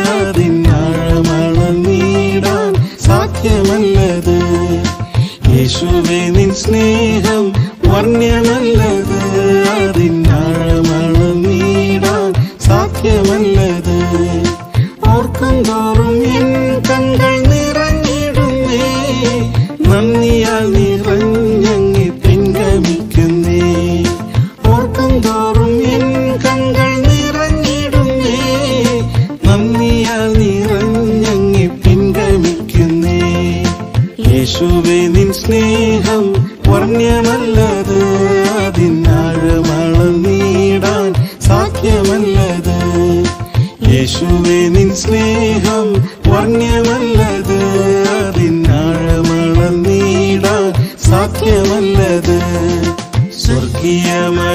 S1: അതിനാഴമളം നീടാൻ സാധ്യമല്ലത് യേശുവേ നിൻ സ്നേഹം വർണ്ണ്യമല്ലത് അതിനാഴമളം നീടാൻ സാധ്യമല്ലത് ഓർക്കും തോറും എൻ കണ്കൾ നിറഞ്ഞിടുന്നേ നന്ദിയാൽ നിറഞ്ഞങ്ങി പിൻഗമിക്കുന്നേ ഓർക്കും തോറും എൻ കണ്കൾ നിറഞ്ഞിടുന്നേ നന്ദിയാൽ നിറഞ്ഞങ്ങി പിൻഗമിക്കുന്നേ യേശുവേ നിൻ സ്നേഹം വർണ്ണ്യമല്ലത് അതിനാഴമളം നീടാൻ സാധ്യമല്ലത് യേശുവേ നിൻ സ്നേഹം വർണ്ണ്യമല്ലത് അതിനാഴമളം നീടാൻ സാധ്യമല്ലത് സ്വർഗീയ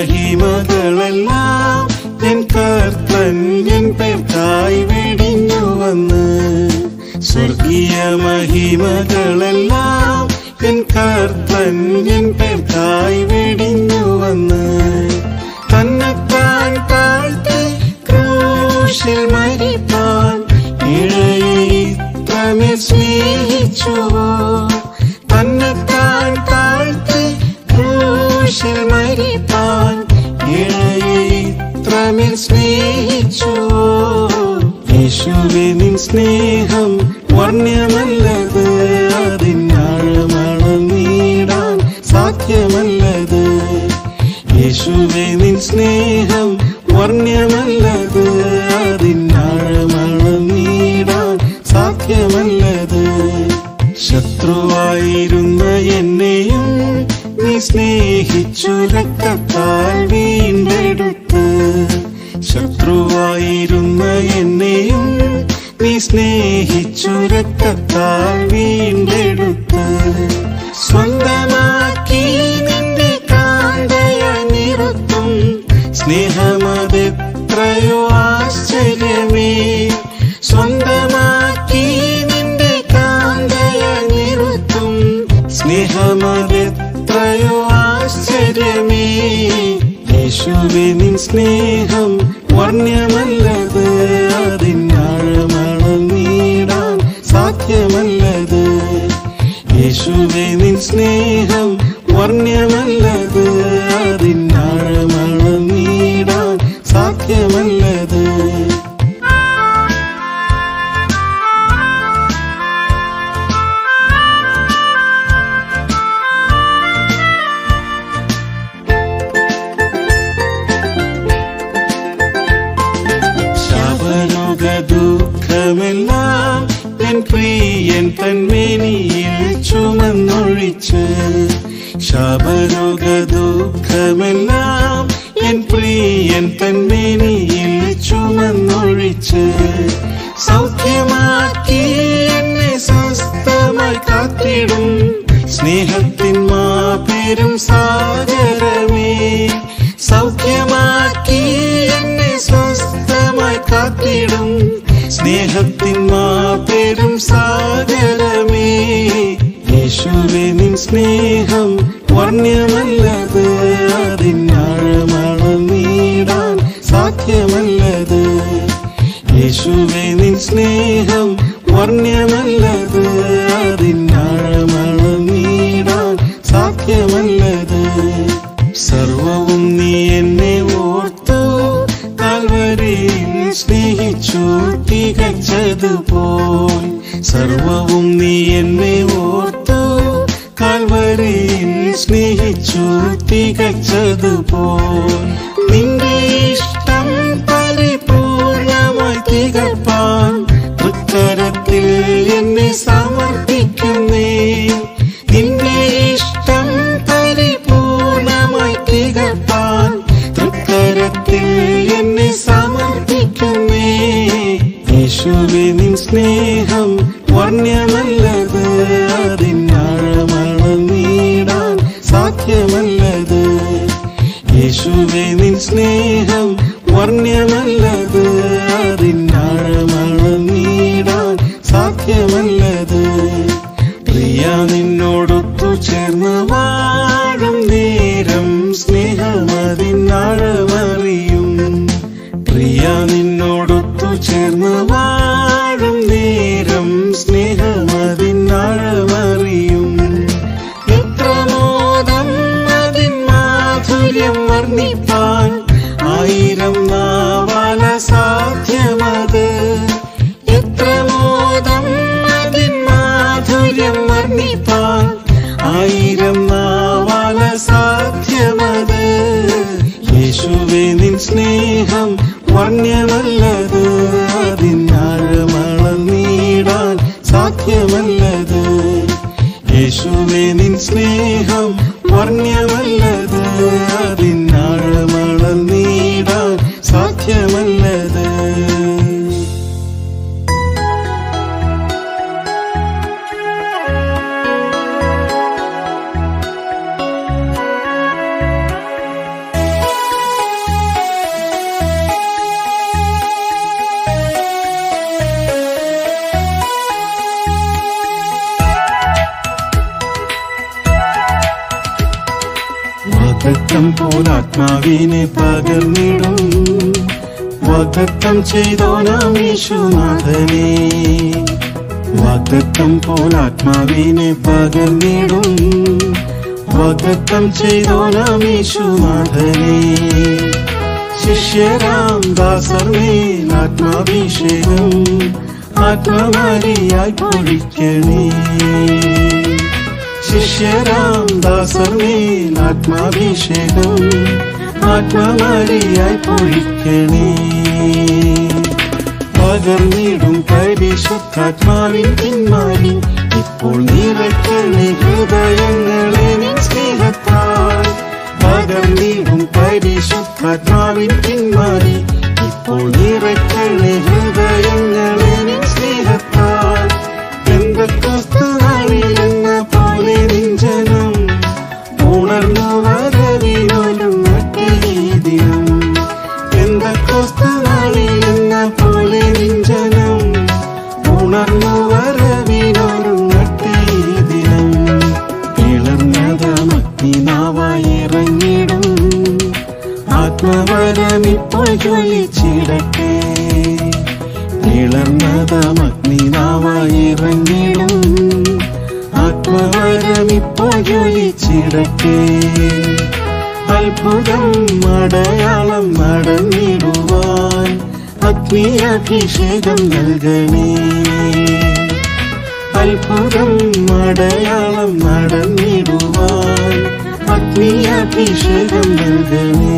S1: മഹിമകളെല്ലാം എൻ കർത്തൻ എൻ പേർക്കായി വെടിഞ്ഞു വന്ന് സ്വർഗീയ മഹിമകളെല്ലാം എൻ കർത്തൻ എൻ പേർക്കായി വെടിഞ്ഞു വന്ന് തന്നെത്താൻ താഴ്ത്തി ക്രൂശിൽ മരിപ്പാൻ ഇഴയെ ഇത്രമേ സ്നേഹിച്ചുവോ തന്നെത്താൻ താഴ്ത്തി ക്രൂശിൽ മരിപ്പാൻ ഇഴയെ ഇത്രമേൽ സ്നേഹിച്ചുവോ യേശുവേ നിൻ സ്നേഹം വർണ്ണ്യമല്ലത് അതിനാഴമളം നീടാൻ സാധ്യമല്ലത് യേശുവേ നിൻ സ്നേഹം വർണ്ണ്യമല്ലത് അതിനാഴമളം നീടാൻ സാധ്യമല്ലത് ശത്രുവായിരുന്ന എന്നെയും നീ സ്നേഹിച്ചു രക്തത്താൽ വീണ്ടെടുത്ത് ശത്രുവായിരുന്ന എന്നെയും നീ സ്നേഹിച്ചു രക്തത്താൽ വീണ്ടെടുത്ത് സ്വന്തമാക്കി നിന്റെ കാന്തയായി നിറുത്തും സ്നേഹമതെത്രയോ ആശ്ചര്യമേ സ്വന്തമാക്കി നിന്റെ കാന്തയായി നിറുത്തും സ്നേഹമതെത്രയോ ആശ്ചര്യമേ യേശുവേ നിൻ സ്നേഹം വർണ്യമല്ലത് അതിനാഴമളന്നിടാൻ സാധ്യമല്ലത് യേശുവേ നിൻ സ്നേഹം വർണ്യമല്ലത് അതിനാഴമളന്നിടാൻ സാധ്യമല്ലത് ശാപരോഗ ദുഃഖമെല്ലാം എൻ പ്രിയൻ തന്മേനിയിൽ ചുമന്നൊഴിച്ച് ശാപരോഗ ദുഃഖമെല്ലാം എൻ പ്രിയൻ തന്മേനിയിൽ ചുമന്നൊഴിച്ച് സൗഖ്യമാക്കി എന്നെ സ്വസ്ഥമായി കാത്തിടും സ്നേഹത്തിൻ മാപേരും സാഗരമേ സൗഖ്യമാക്കി എന്നെ സ്വസ്ഥമായി കാത്തിടും സ്നേഹത്തിൻ മാപേരും സാഗരമേ യേശുവേ നിൻ സ്നേഹം വർണ്യമല്ലത് അതിനാഴമളന്നിടാൻ സാധ്യമല്ലത് യേശുവേ നിൻ സ്നേഹം വർണ്യമല്ലത് അതിനാഴമളന്നിടാൻ സാധ്യമല്ലത് സർവവും നീ എന്നെ ഓർത്തു കാൽവരിയിൽ സ്നേഹിച്ചു തികച്ചതുപോൽ സർവവും നീ എന്നെ ഓർത്തു കാൽവരിയിൽ സ്നേഹിച്ചു തികച്ചതുപോൽ നിന്റെ ഇഷ്ടം പരിപൂർണമായി തികപ്പാൻ തൃക്കരത്തിൽ എന്നെ സമർപ്പിക്കുന്നേ നിന്റെ ഇഷ്ടം പരിപൂർണമായി തികപ്പാൻ തൃക്കരത്തിൽ എന്നെ സമർപ്പിക്കുന്നേ യേശുവേ നിൻ സ്നേഹം വർണ്യമല്ലത് അതിനാഴമളന്നിടാൻ സാധ്യമല്ലത് യേശുവേ നിൻ സ്നേഹം വർണ്യമല്ലത് അതിനാഴമളന്നിടാൻ സാധ്യമല്ലത് പ്രിയ നിന്നോടൊത്തു ചേർന്ന് വാഴും നേരം സ്നേഹമതിനാഴമറിയും പ്രിയ നിന്നോടൊത്തു ചേർന്ന് വാഴും നേരം സ്നേഹമതിനാഴമറിയും എത്ര മോദം അതിൻ മാധുര്യം വർണ്ണിപ്പാൻ ആയിരം നാവാല സാധ്യമത് എത്ര മോദം അതിൻ മാധുര്യം വർണ്ണിപ്പാൻ ആയിരം നാവാല സാധ്യമത് യേശുവേ നിൻ സ്നേഹം വർണ്യമല്ലത് അതിനാഴമളന്നിടാൻ സാധ്യമല്ലത് യേശുവേ നിൻ സ്നേഹം വർണ്യമല്ലത് അതിനാഴമളന്നിടാൻ സാധ്യമല്ലത് വാഗ്ദത്തം പോലാത്മാവിനെ പകർന്നിടും വാഗ്ദത്തം ചെയ്തോ നാം യേശുനാഥനെ വാഗ്ദത്തം പോലാത്മാവിനെ പകർന്നിടും വാഗ്ദത്തം ചെയ്തോ നാം യേശുനാഥനെ ശിഷ്യരാം ദാസർമേൽ ആത്മാഭിഷേകം ആത്മമാരിയായി പൊഴിക്കണേ ശിഷ്യരാം ദാസർമേൽ ആത്മാഭിഷേകം ആത്മമാരിയായി പൊഴിക്കണേ പകർന്നിടും പരിശുദ്ധാത്മാവിൻ പിന്മാരി ഇപ്പോൾ നിറയ്ക്കണേ ഹൃദയങ്ങളെ നിൻ സ്നേഹത്താൽ പകർന്നിടും പരിശുദ്ധാത്മാവിൻ പിന്മാരി ഇപ്പോൾ നിറയ്ക്കണേ ഹൃദയങ്ങളെ നിൻ സ്നേഹത്താൽ എന്തൊക്കെ നാളിലെന്ന പോലെ നിഞ്ചനം ഉണർന്നു വരവിനോലും ദിനം എന്തൊക്കെ നാളിലെന്ന പോലെ നിഞ്ചനം ഉണർന്നു വരവിനോലും ദിനം ഇളർന്നതമഗ്നിനാവായി ഇറങ്ങിടും ആത്മവരമിപ്പോൾ ജ്വലിച്ചിടും ആത്മവരമിപ്പോൾ ജ്വലിച്ചിടട്ടെ അത്ഭുതം അടയാളം നടന്നിടുവാൻ അഗ്നിയഭിഷേകം നൽകണേ അത്ഭുതം അടയാളം നടന്നിടുവാൻ അഗ്നിയഭിഷേകം നൽകണേ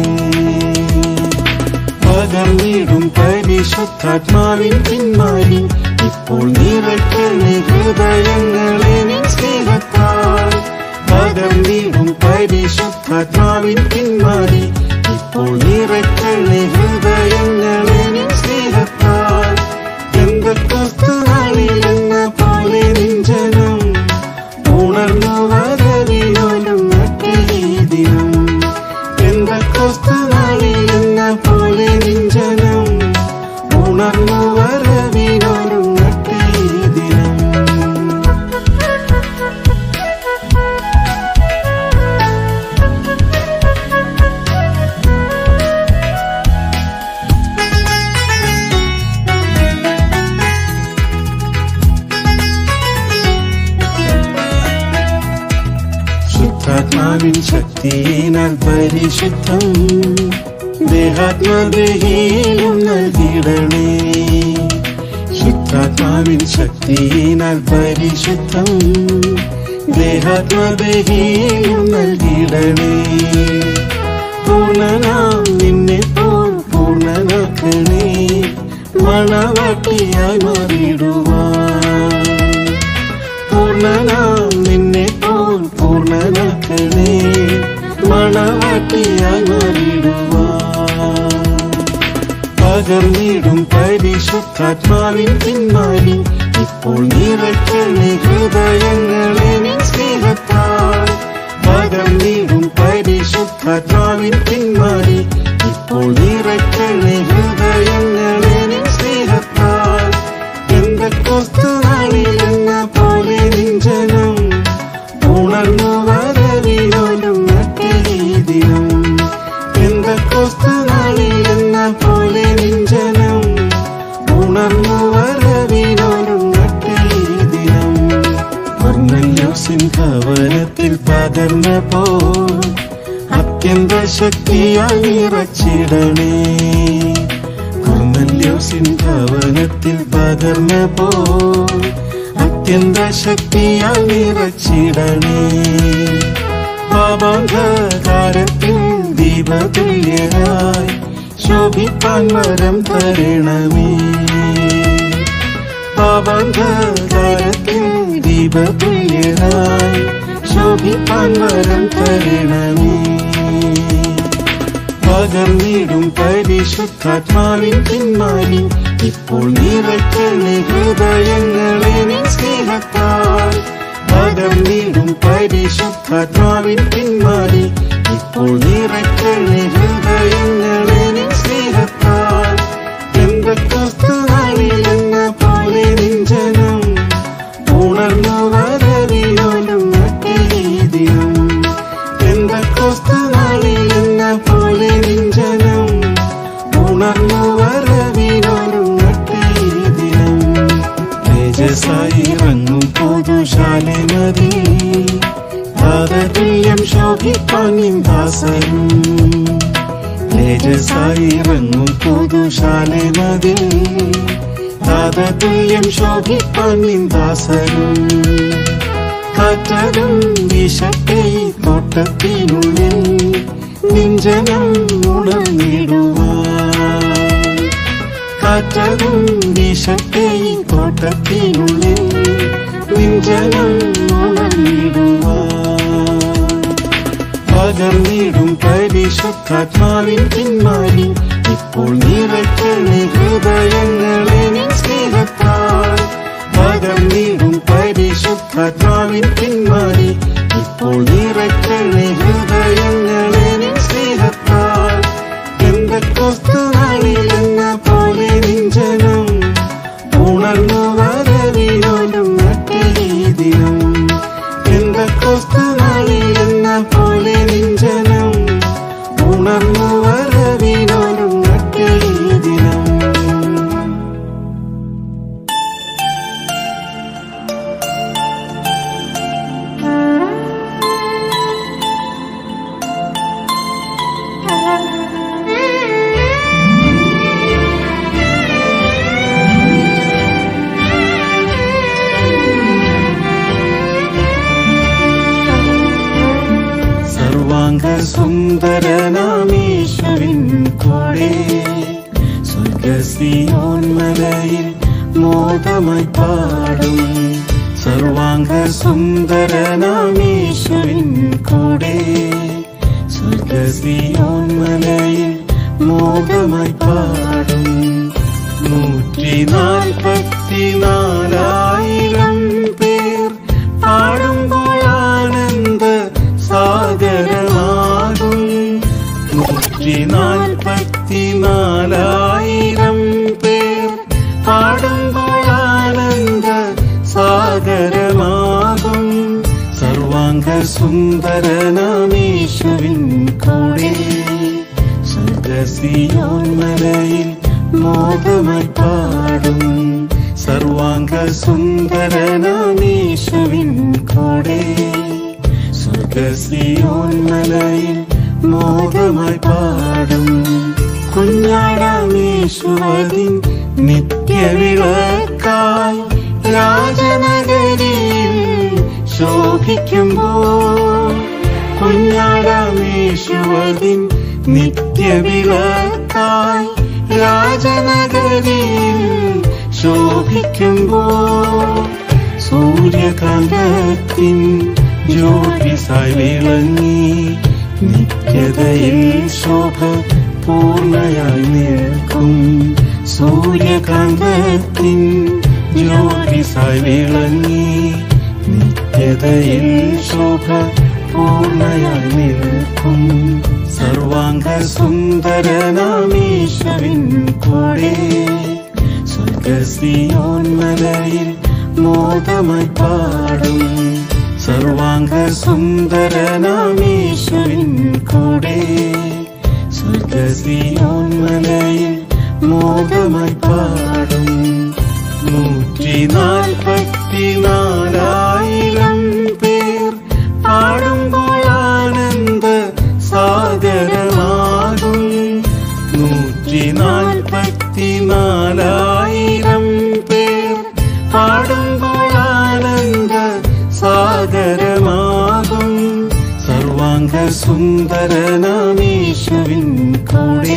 S1: പകർന്നിടും പരിശുദ്ധാത്മാവിൻ പിന്മാരി ഇപ്പോൾ നിറയ്ക്കണേ ഹൃദയങ്ങളെ നിൻ സ്നേഹത്താൽ പകർന്നിടും പരിശുദ്ധാത്മാവിൻ പിന്മാരി ഇപ്പോൾ നിറയ്ക്കണേ ഹൃദയങ്ങളെ നിൻ സ്നേഹത്താൽ എന്തൊക്കെ നാളിലെന്ന പോലെ നിഞ്ചനം ഉണർന്നു വരവിനോലും മറ്റേ ദിനം എന്തൊക്കെ നാളിലെന്ന പോലെ നിഞ്ചനം ഉണർന്നു വരവിനോലും മറ്റേ ദിനം ശുദ്ധാത്മാവിൻ ശക്തിയിനാൽ പരിശുദ്ധം ദേഹാത്മദേഹിയിലും നൽകിടണേ ശുദ്ധാത്മാവിൻ ശക്തിയിനാൽ പരിശുദ്ധം ദേഹാത്മദേഹിയിലും നൽകിടണേ പൂർണ്ണനാം നിന്നെ പോൽ പൂർണ്ണനാക്കണേ മണവാട്ടിയായി മാറിയിടുവാൻ പൂർണ്ണനാം നിന്നെ പോൽ പൂർണ്ണനാക്കണേ മണവാട്ടിയായി മാറിടുവാൻ പകർന്നിടും പരിശുദ്ധാത്മാവിൻ പിന്മാരി ഇപ്പോൾ നിറയ്ക്കണേ ഹൃദയങ്ങളെ നിൻ സ്നേഹത്താൽ പകർന്നിടും പരിശുദ്ധാത്മാവിൻ പിന്മാരി ഇപ്പോൾ നിറയ്ക്കണേ ഹൃദയങ്ങളെ നിൻ സ്നേഹത്താൽ എന്തൊക്കെ നാളിലെന്ന പോലെ നിഞ്ചനം ഉണർന്നു വരവിനോലും മറ്റേ ദിനം എന്തൊക്കെ നാളിലെന്ന പോലെ നിഞ്ചനം ഉണർന്നു വരവിനോലും മറ്റേ ദിനം വർണ്ണല്യോസിൻ ഭവനത്തിൽ പകർന്ന പോ അത്യന്ത ശക്തിയാൽ നിറച്ചിടണേ കൊർന്നല്യോസിൻ ഭവനത്തിൽ പകർന്ന പോ അത്യന്ത ശക്തിയാൽ നിറച്ചിടണേ പാപാന്ധകാരത്തിൽ ദീപതുല്യരായി ശോഭിപ്പാൻ വരം തരണമേ പാപാന്ധകാരത്തിൽ ദീപതുല്യരായി ശോഭിപ്പാൻ വരം തരണമേ പകർന്നിടും പരിശുദ്ധാത്മാവിൻ പിന്മാരി ഇപ്പോൾ നിറയ്ക്കണേ ഹൃദയങ്ങളെ നിൻ സ്നേഹത്താൽ പകർന്നിടും പരിശുദ്ധാത്മാവിൻ പിന്മാരി ഇപ്പോൾ നിറയ്ക്കണേ ഹൃദയങ്ങളെ നിൻ സ്നേഹത്താൽ എന്തൊക്കെ നാളിലെന്ന പോലെ നിഞ്ചനം ഉണർന്നു വരവിനോലും മറ്റേ ദിനം എന്തൊക്കെ നാളിലെന്ന പോലെ നിഞ്ചനം ഉണർന്നു വരവിനോലും മറ്റേ ദിനം തേജസായി ഇറങ്ങും പൊതുശാല നദി പാദതുല്യം ശോഭിപ്പാൻ നിൻ ദാസനും തേജസായി ഇറങ്ങും പൊതുശാല നദി പാദതുല്യം ശോഭിപ്പാൻ നിൻ ദാസനും കാറ്റതും വീശട്ടെ ഈ തോട്ടത്തിനുള്ളിൽ നിഞ്ചനം ഉണർന്നിടുവാൻ കാറ്റതും വീശട്ടെ ഈ തോട്ടത്തിനുള്ളിൽ നിഞ്ചനം ഉണർന്നിടുവാൻ പകർന്നിടും പരിശുദ്ധാത്മാവിൻ പിന്മാരി ഇപ്പോൾ നിറയ്ക്കണേ ഹൃദയങ്ങളെ നിൻ സ്നേഹത്താൽ പകർന്നിടും പരിശുദ്ധാത്മാവിൻ പിന്മാരി ഇപ്പോൾ നിറയ്ക്കണേ ഹൃദയങ്ങളെ നിൻ സ്നേഹത്താൽ എന്തൊക്കെ നാളിലെന്ന പോലെ നിഞ്ചനം ഉണർന്നു വരവിനോലും മറ്റേ ദിനം എന്തൊക്കെ നാളിലെന്ന പോലെ നിഞ്ചനം ഉണർന്നു വരവിനോലും മറ്റേ ദിനം സർവാംഗ സുന്ദരനാമീശ്വരിൻ കൂടെ സ്വർഗസിയോന്മലയിൽ മോദമായി പാടും സർവാംഗ സുന്ദരനാമീശ്വരിൻ കൂടെ സ്വർഗസിയോന്മലയിൽ മോദമായി പാടും നൂറ്റി നാൽപ്പത്തിനാലായിരം പേർ പാടുമ്പോൾ ആനന്ദ സാഗരമാകും നൂറ്റി നാൽപ്പത്തിനാലായിരം പേർ പാടുമ്പോൾ ആനന്ദ സാഗരമാകും സർവാംഗ സുന്ദരനാമീശ്വരിൻ കൂടെ സ്വർഗസിയോന്മലയിൽ മോദമായി പാടും സർവാംഗ സുന്ദരനാമീശ്വരിൻ കൂടെ സ്വർഗസിയോന്മലയിൽ മോദമായി പാടും കുഞ്ഞാടാമീശ്വരിൻ നിത്യവിളക്കായി രാജനഗരിയിൽ ശോഭിക്കുമ്പോൾ കുഞ്ഞാടാമീശ്വരിൻ നിത്യവിളക്കായി രാജനഗരിയിൽ ശോഭിക്കുമ്പോൾ സൂര്യകാന്തത്തിൻ ജ്യോതിസായി വിളങ്ങി നിത്യതയിൽ ശോഭ പൂർണ്ണയായി നിൽക്കും സൂര്യകാന്തത്തിൻ ജ്യോതിസായി വിളങ്ങി നിത്യതയിൽ ശോഭ പൂർണ്ണയായി നിൽക്കും സർവാംഗ സുന്ദരനാമീശ്വരിൻ കൂടെ സ്വർഗസിയോന്മലയിൽ മോദമായി പാടും സർവാംഗ സുന്ദരനാമീശ്വരിൻ കൂടെ സ്വർഗസിയോന്മലയിൽ മോദമായി പാടും നൂറ്റി നാൽപ്പത്തിനാലായിരം പേർ പാടുമ്പോൾ ആനന്ദ സാഗരമാകും നൂറ്റി നാൽപ്പത്തിനാലായിരം പേർ പാടുമ്പോൾ ആനന്ദ സാഗരമാകും സർവാംഗ സുന്ദരനാമീശ്വരിൻ കൂടെ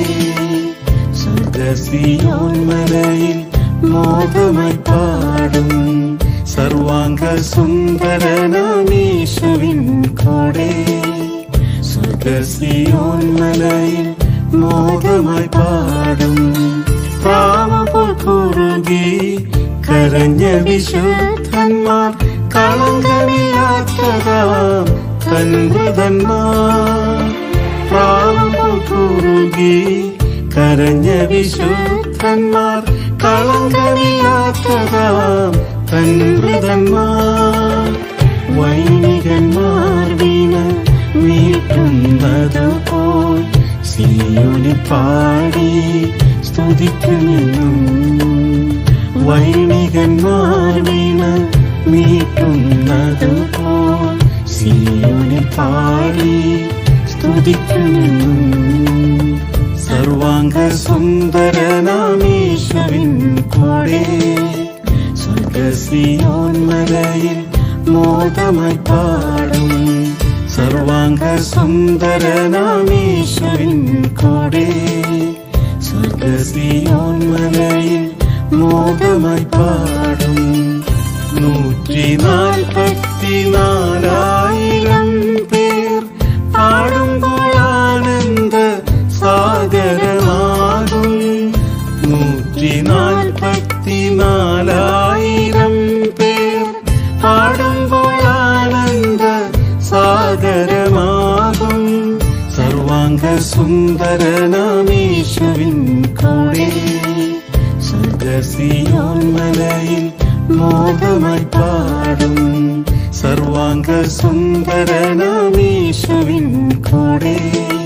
S1: സ്വർഗസിയോന്മലയിൽ മോദമായി പാടും സർവാംഗ സുന്ദരനാമീശ്വരിൻ കൂടെ സ്വർഗസിയോന്മലയിൽ മോദമായി പാടും പ്രാമപ്പോൾ കുറുകി കരഞ്ഞ വിശുദ്ധന്മാർ കളങ്കമില്ലാത്തതാം കൻവൃതന്മാർ പ്രാമപ്പോൾ കുറുകി കരഞ്ഞ വിശുദ്ധന്മാർ കളങ്കമില്ലാത്തതാം കൻവൃതന്മാർ വൈണികന്മാർ വീണ മീട്ടുന്നതുപോൽ സിയോനിൽ പാടി സ്തുതിക്കുമെന്നും വൈണികന്മാർ വീണ മീട്ടുന്നതുപോൽ സിയോനിൽ പാടി സ്തുതിക്കുമെന്നും സർവാംഗ സുന്ദരനാമീശ്വരിൻ കൂടെ സ്വർഗസിയോന്മലയിൽ മോദമായി പാടും സർവാംഗ സുന്ദരനാമീശ്വരിൻ കൂടെ സ്വർഗസിയോന്മലയിൽ മോദമായി പാടും നൂറ്റി നാൽപ്പത്തിനാലായിരം പേർ പാടുമ്പോൾ ആനന്ദ സാഗരമാകും നൂറ്റി നാൽപ്പത്തിനാലായിരം പേർ പാടുമ്പോൾ ആനന്ദ സാഗരമാകും സർവാംഗ സുന്ദരനാമീശ്വരിൻ കൂടെ സ്വർഗസിയോന്മലയിൽ മോദമായി പാടും സർവാംഗ സുന്ദരനാമീശ്വരിൻ കൂടെ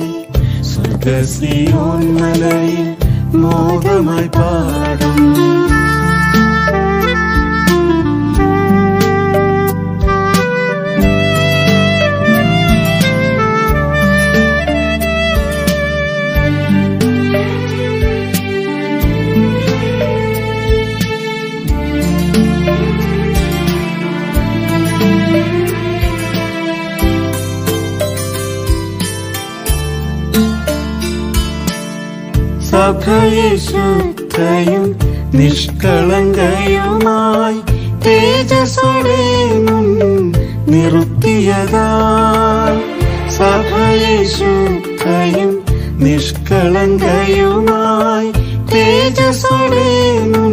S1: സ്വർഗസിയോന്മലയിൽ മോദമായി പാടും സഭയെ ശുദ്ധയും നിഷ്കളങ്കയുമായി തേജസ്സോടെ മുൻ നിർത്തിയതാൽ സഭയെ ശുദ്ധയും നിഷ്കളങ്കയുമായി തേജസ്സോടെ മുൻ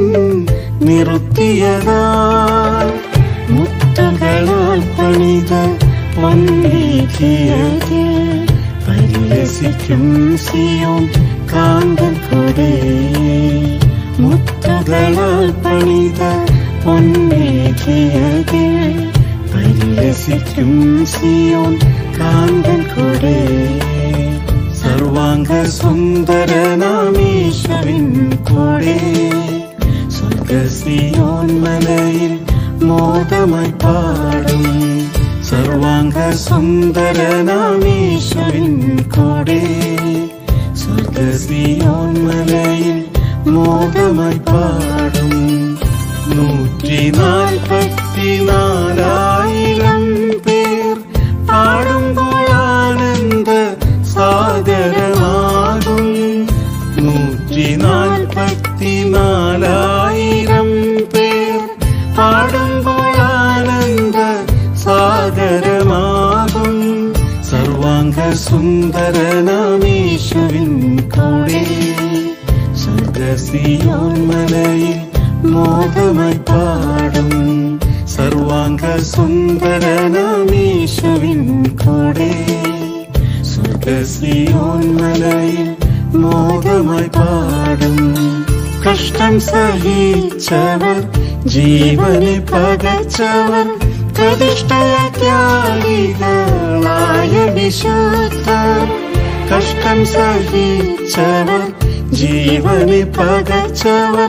S1: നിർത്തിയതാൽ മുത്തുകളാൽ പണിത പൊന്നീതിയതിൽ പരിലസിക്കും സിയോൻ കാന്തൻ കൊടേ മുത്തുകളാൽ പണിത പൊന്നേകിയതിൽ പരിലസിക്കും സിയോൻ കാന്തൻ കൊടേ സർവാംഗ സുന്ദരനാമീശ്വരൻ കൊടേ സ്വർഗസിയോൻ മലയിൽ മോദമായി പാടും സർവാംഗ സുന്ദരനാമീശ്വരൻ കൊടേ സ്വർഗസിയോൻ മലയിൽ മോദമായി പാടും നൂറ്റി നാൽപ്പത്തിനാലായിരം പേർ പാടുമ്പോൾ ആനന്ദ സാഗരമാകും നൂറ്റി നാൽപ്പത്തിനാലായിരം പേർ പാടുമ്പോൾ ആനന്ദ സാഗരമാകും സർവാംഗ സുന്ദരനാമീശ്വരൻ കൂടെ സ്വർഗസിയോൻ മലയിൽ മോദമായി പാടും സർവാംഗ സുന്ദരനാമീശ്വരൻ കൂടെ സ്വർഗസിയോൻ മലയിൽ മോദമായി പാടും കഷ്ടം സഹിച്ചവർ ജീവനെ പകച്ചവർ പ്രതിഷ്ഠയാളികളായ വിശുദ്ധർ കഷ്ടം സഹിച്ചവർ ജീവനെ പകച്ചവർ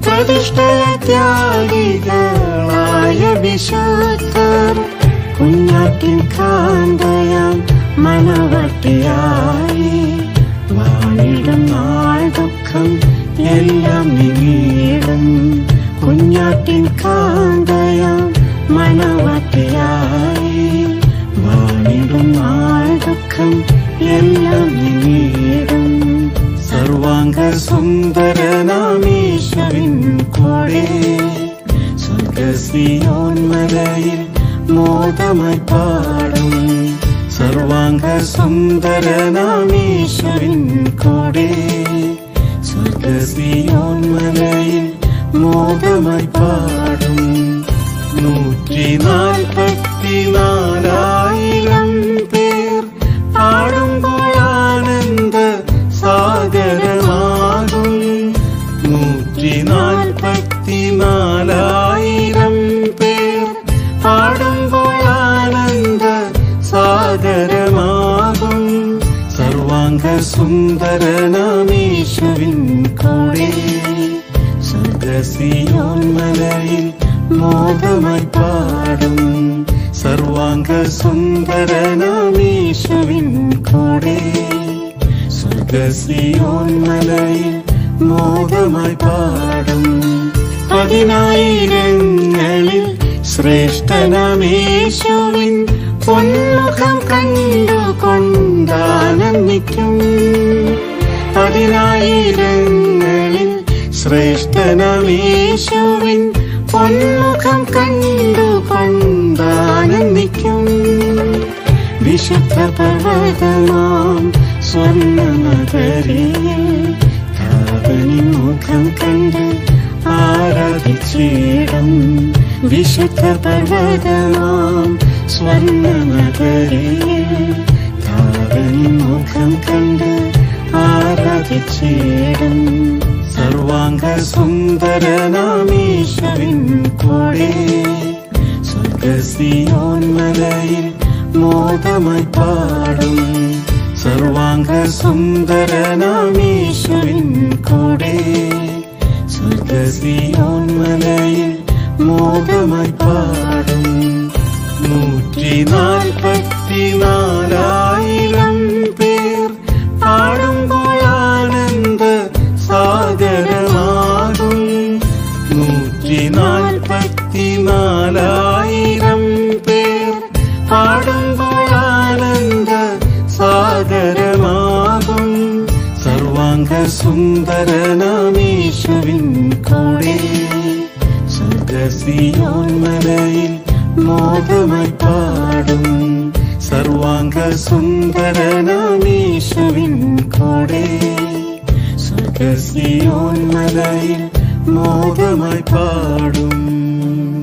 S1: പ്രതിഷ്ഠയാളികളായ വിശുദ്ധർ കുഞ്ഞാറ്റിൻ കാന്തയാം മനവട്ടിയായി വാണിടും നാൾ ദുഃഖം എല്ലാം നീങ്ങിടും കുഞ്ഞാറ്റിൻ കാന്തയാം മനവട്ടിയായി വാണിടും നാൾ ദുഃഖം എല്ലാം നീങ്ങിടും സർവാംഗ സുന്ദരനാമീശ്വരൻ കൂടെ സ്വർഗസിയോൻ മലയിൽ മോദമായി പാടും സർവാംഗ സുന്ദരനാമീശ്വരൻ കൂടെ സ്വർഗസിയോൻ മലയിൽ മോദമായി പാടും നൂറ്റി നാൽപ്പത്തിനാലായിരം പേർ പാടുമ്പോൾ ആനന്ദ സാഗരമാകും നൂറ്റി നാൽപ്പത്തിനാലായിരം പേർ പാടുമ്പോൾ ആനന്ദ സാഗരമാകും സർവാംഗ സുന്ദരനാമീശ്വരൻ കൂടെ സ്വർഗസിയോൻ മലയിൽ മോദമായി പാടും സർവാംഗ സുന്ദരനാമീശ്വരൻ കൂടെ സ്വർഗസിയോൻ മലയിൽ മോദമായി പാടും പതിനായിരങ്ങളിൽ ശ്രേഷ്ഠനമേശുവിൻ പൊന്മുഖം കണ്ടുകൊണ്ടാനന്ദിക്കും പതിനായിരങ്ങളിൽ ശ്രേഷ്ഠനമേശുവിൻ പൊന്മുഖം കണ്ടുകൊണ്ടാനന്ദിക്കും വിശുദ്ധ പർവ്വതമാം സ്വർണ്ണനഗരിയിൽ കാവനി മുഖം കണ്ട് ആരാധിച്ചിടും വിശുദ്ധ പർവ്വതമാം സ്വർണ്ണനഗരിയിൽ കാവനി മുഖം കണ്ട് ആരാധിച്ചിടും സർവാംഗ സുന്ദരനാമീശ്വരൻ കൂടെ സ്വർഗസിയോൻ മലയിൽ മോദമായി പാടും സർവാംഗ സുന്ദരനാമീശ്വരൻ കൂടെ സ്വർഗസിയോൻ മലയിൽ മോദമായി പാടും നൂറ്റി നാൽപ്പത്തിനാലായിരം പേർ പാടുമ്പോൾ ആനന്ദ സാഗരമാകും നൂറ്റി നാൽപ്പത്തിനാലായിരം പേർ പാടുമ്പോൾ ആനന്ദ സാഗരമാകും സർവാംഗ സുന്ദര സുന്ദരനാമീശുവിൻ കൂടെ സ്വർഗസിയോൻ മലയിൽ മോദമായി പാടും സർവാംഗ സുന്ദരനാമീശുവിൻ കൂടെ സ്വർഗസിയോൻ മലയിൽ മോദമായി പാടും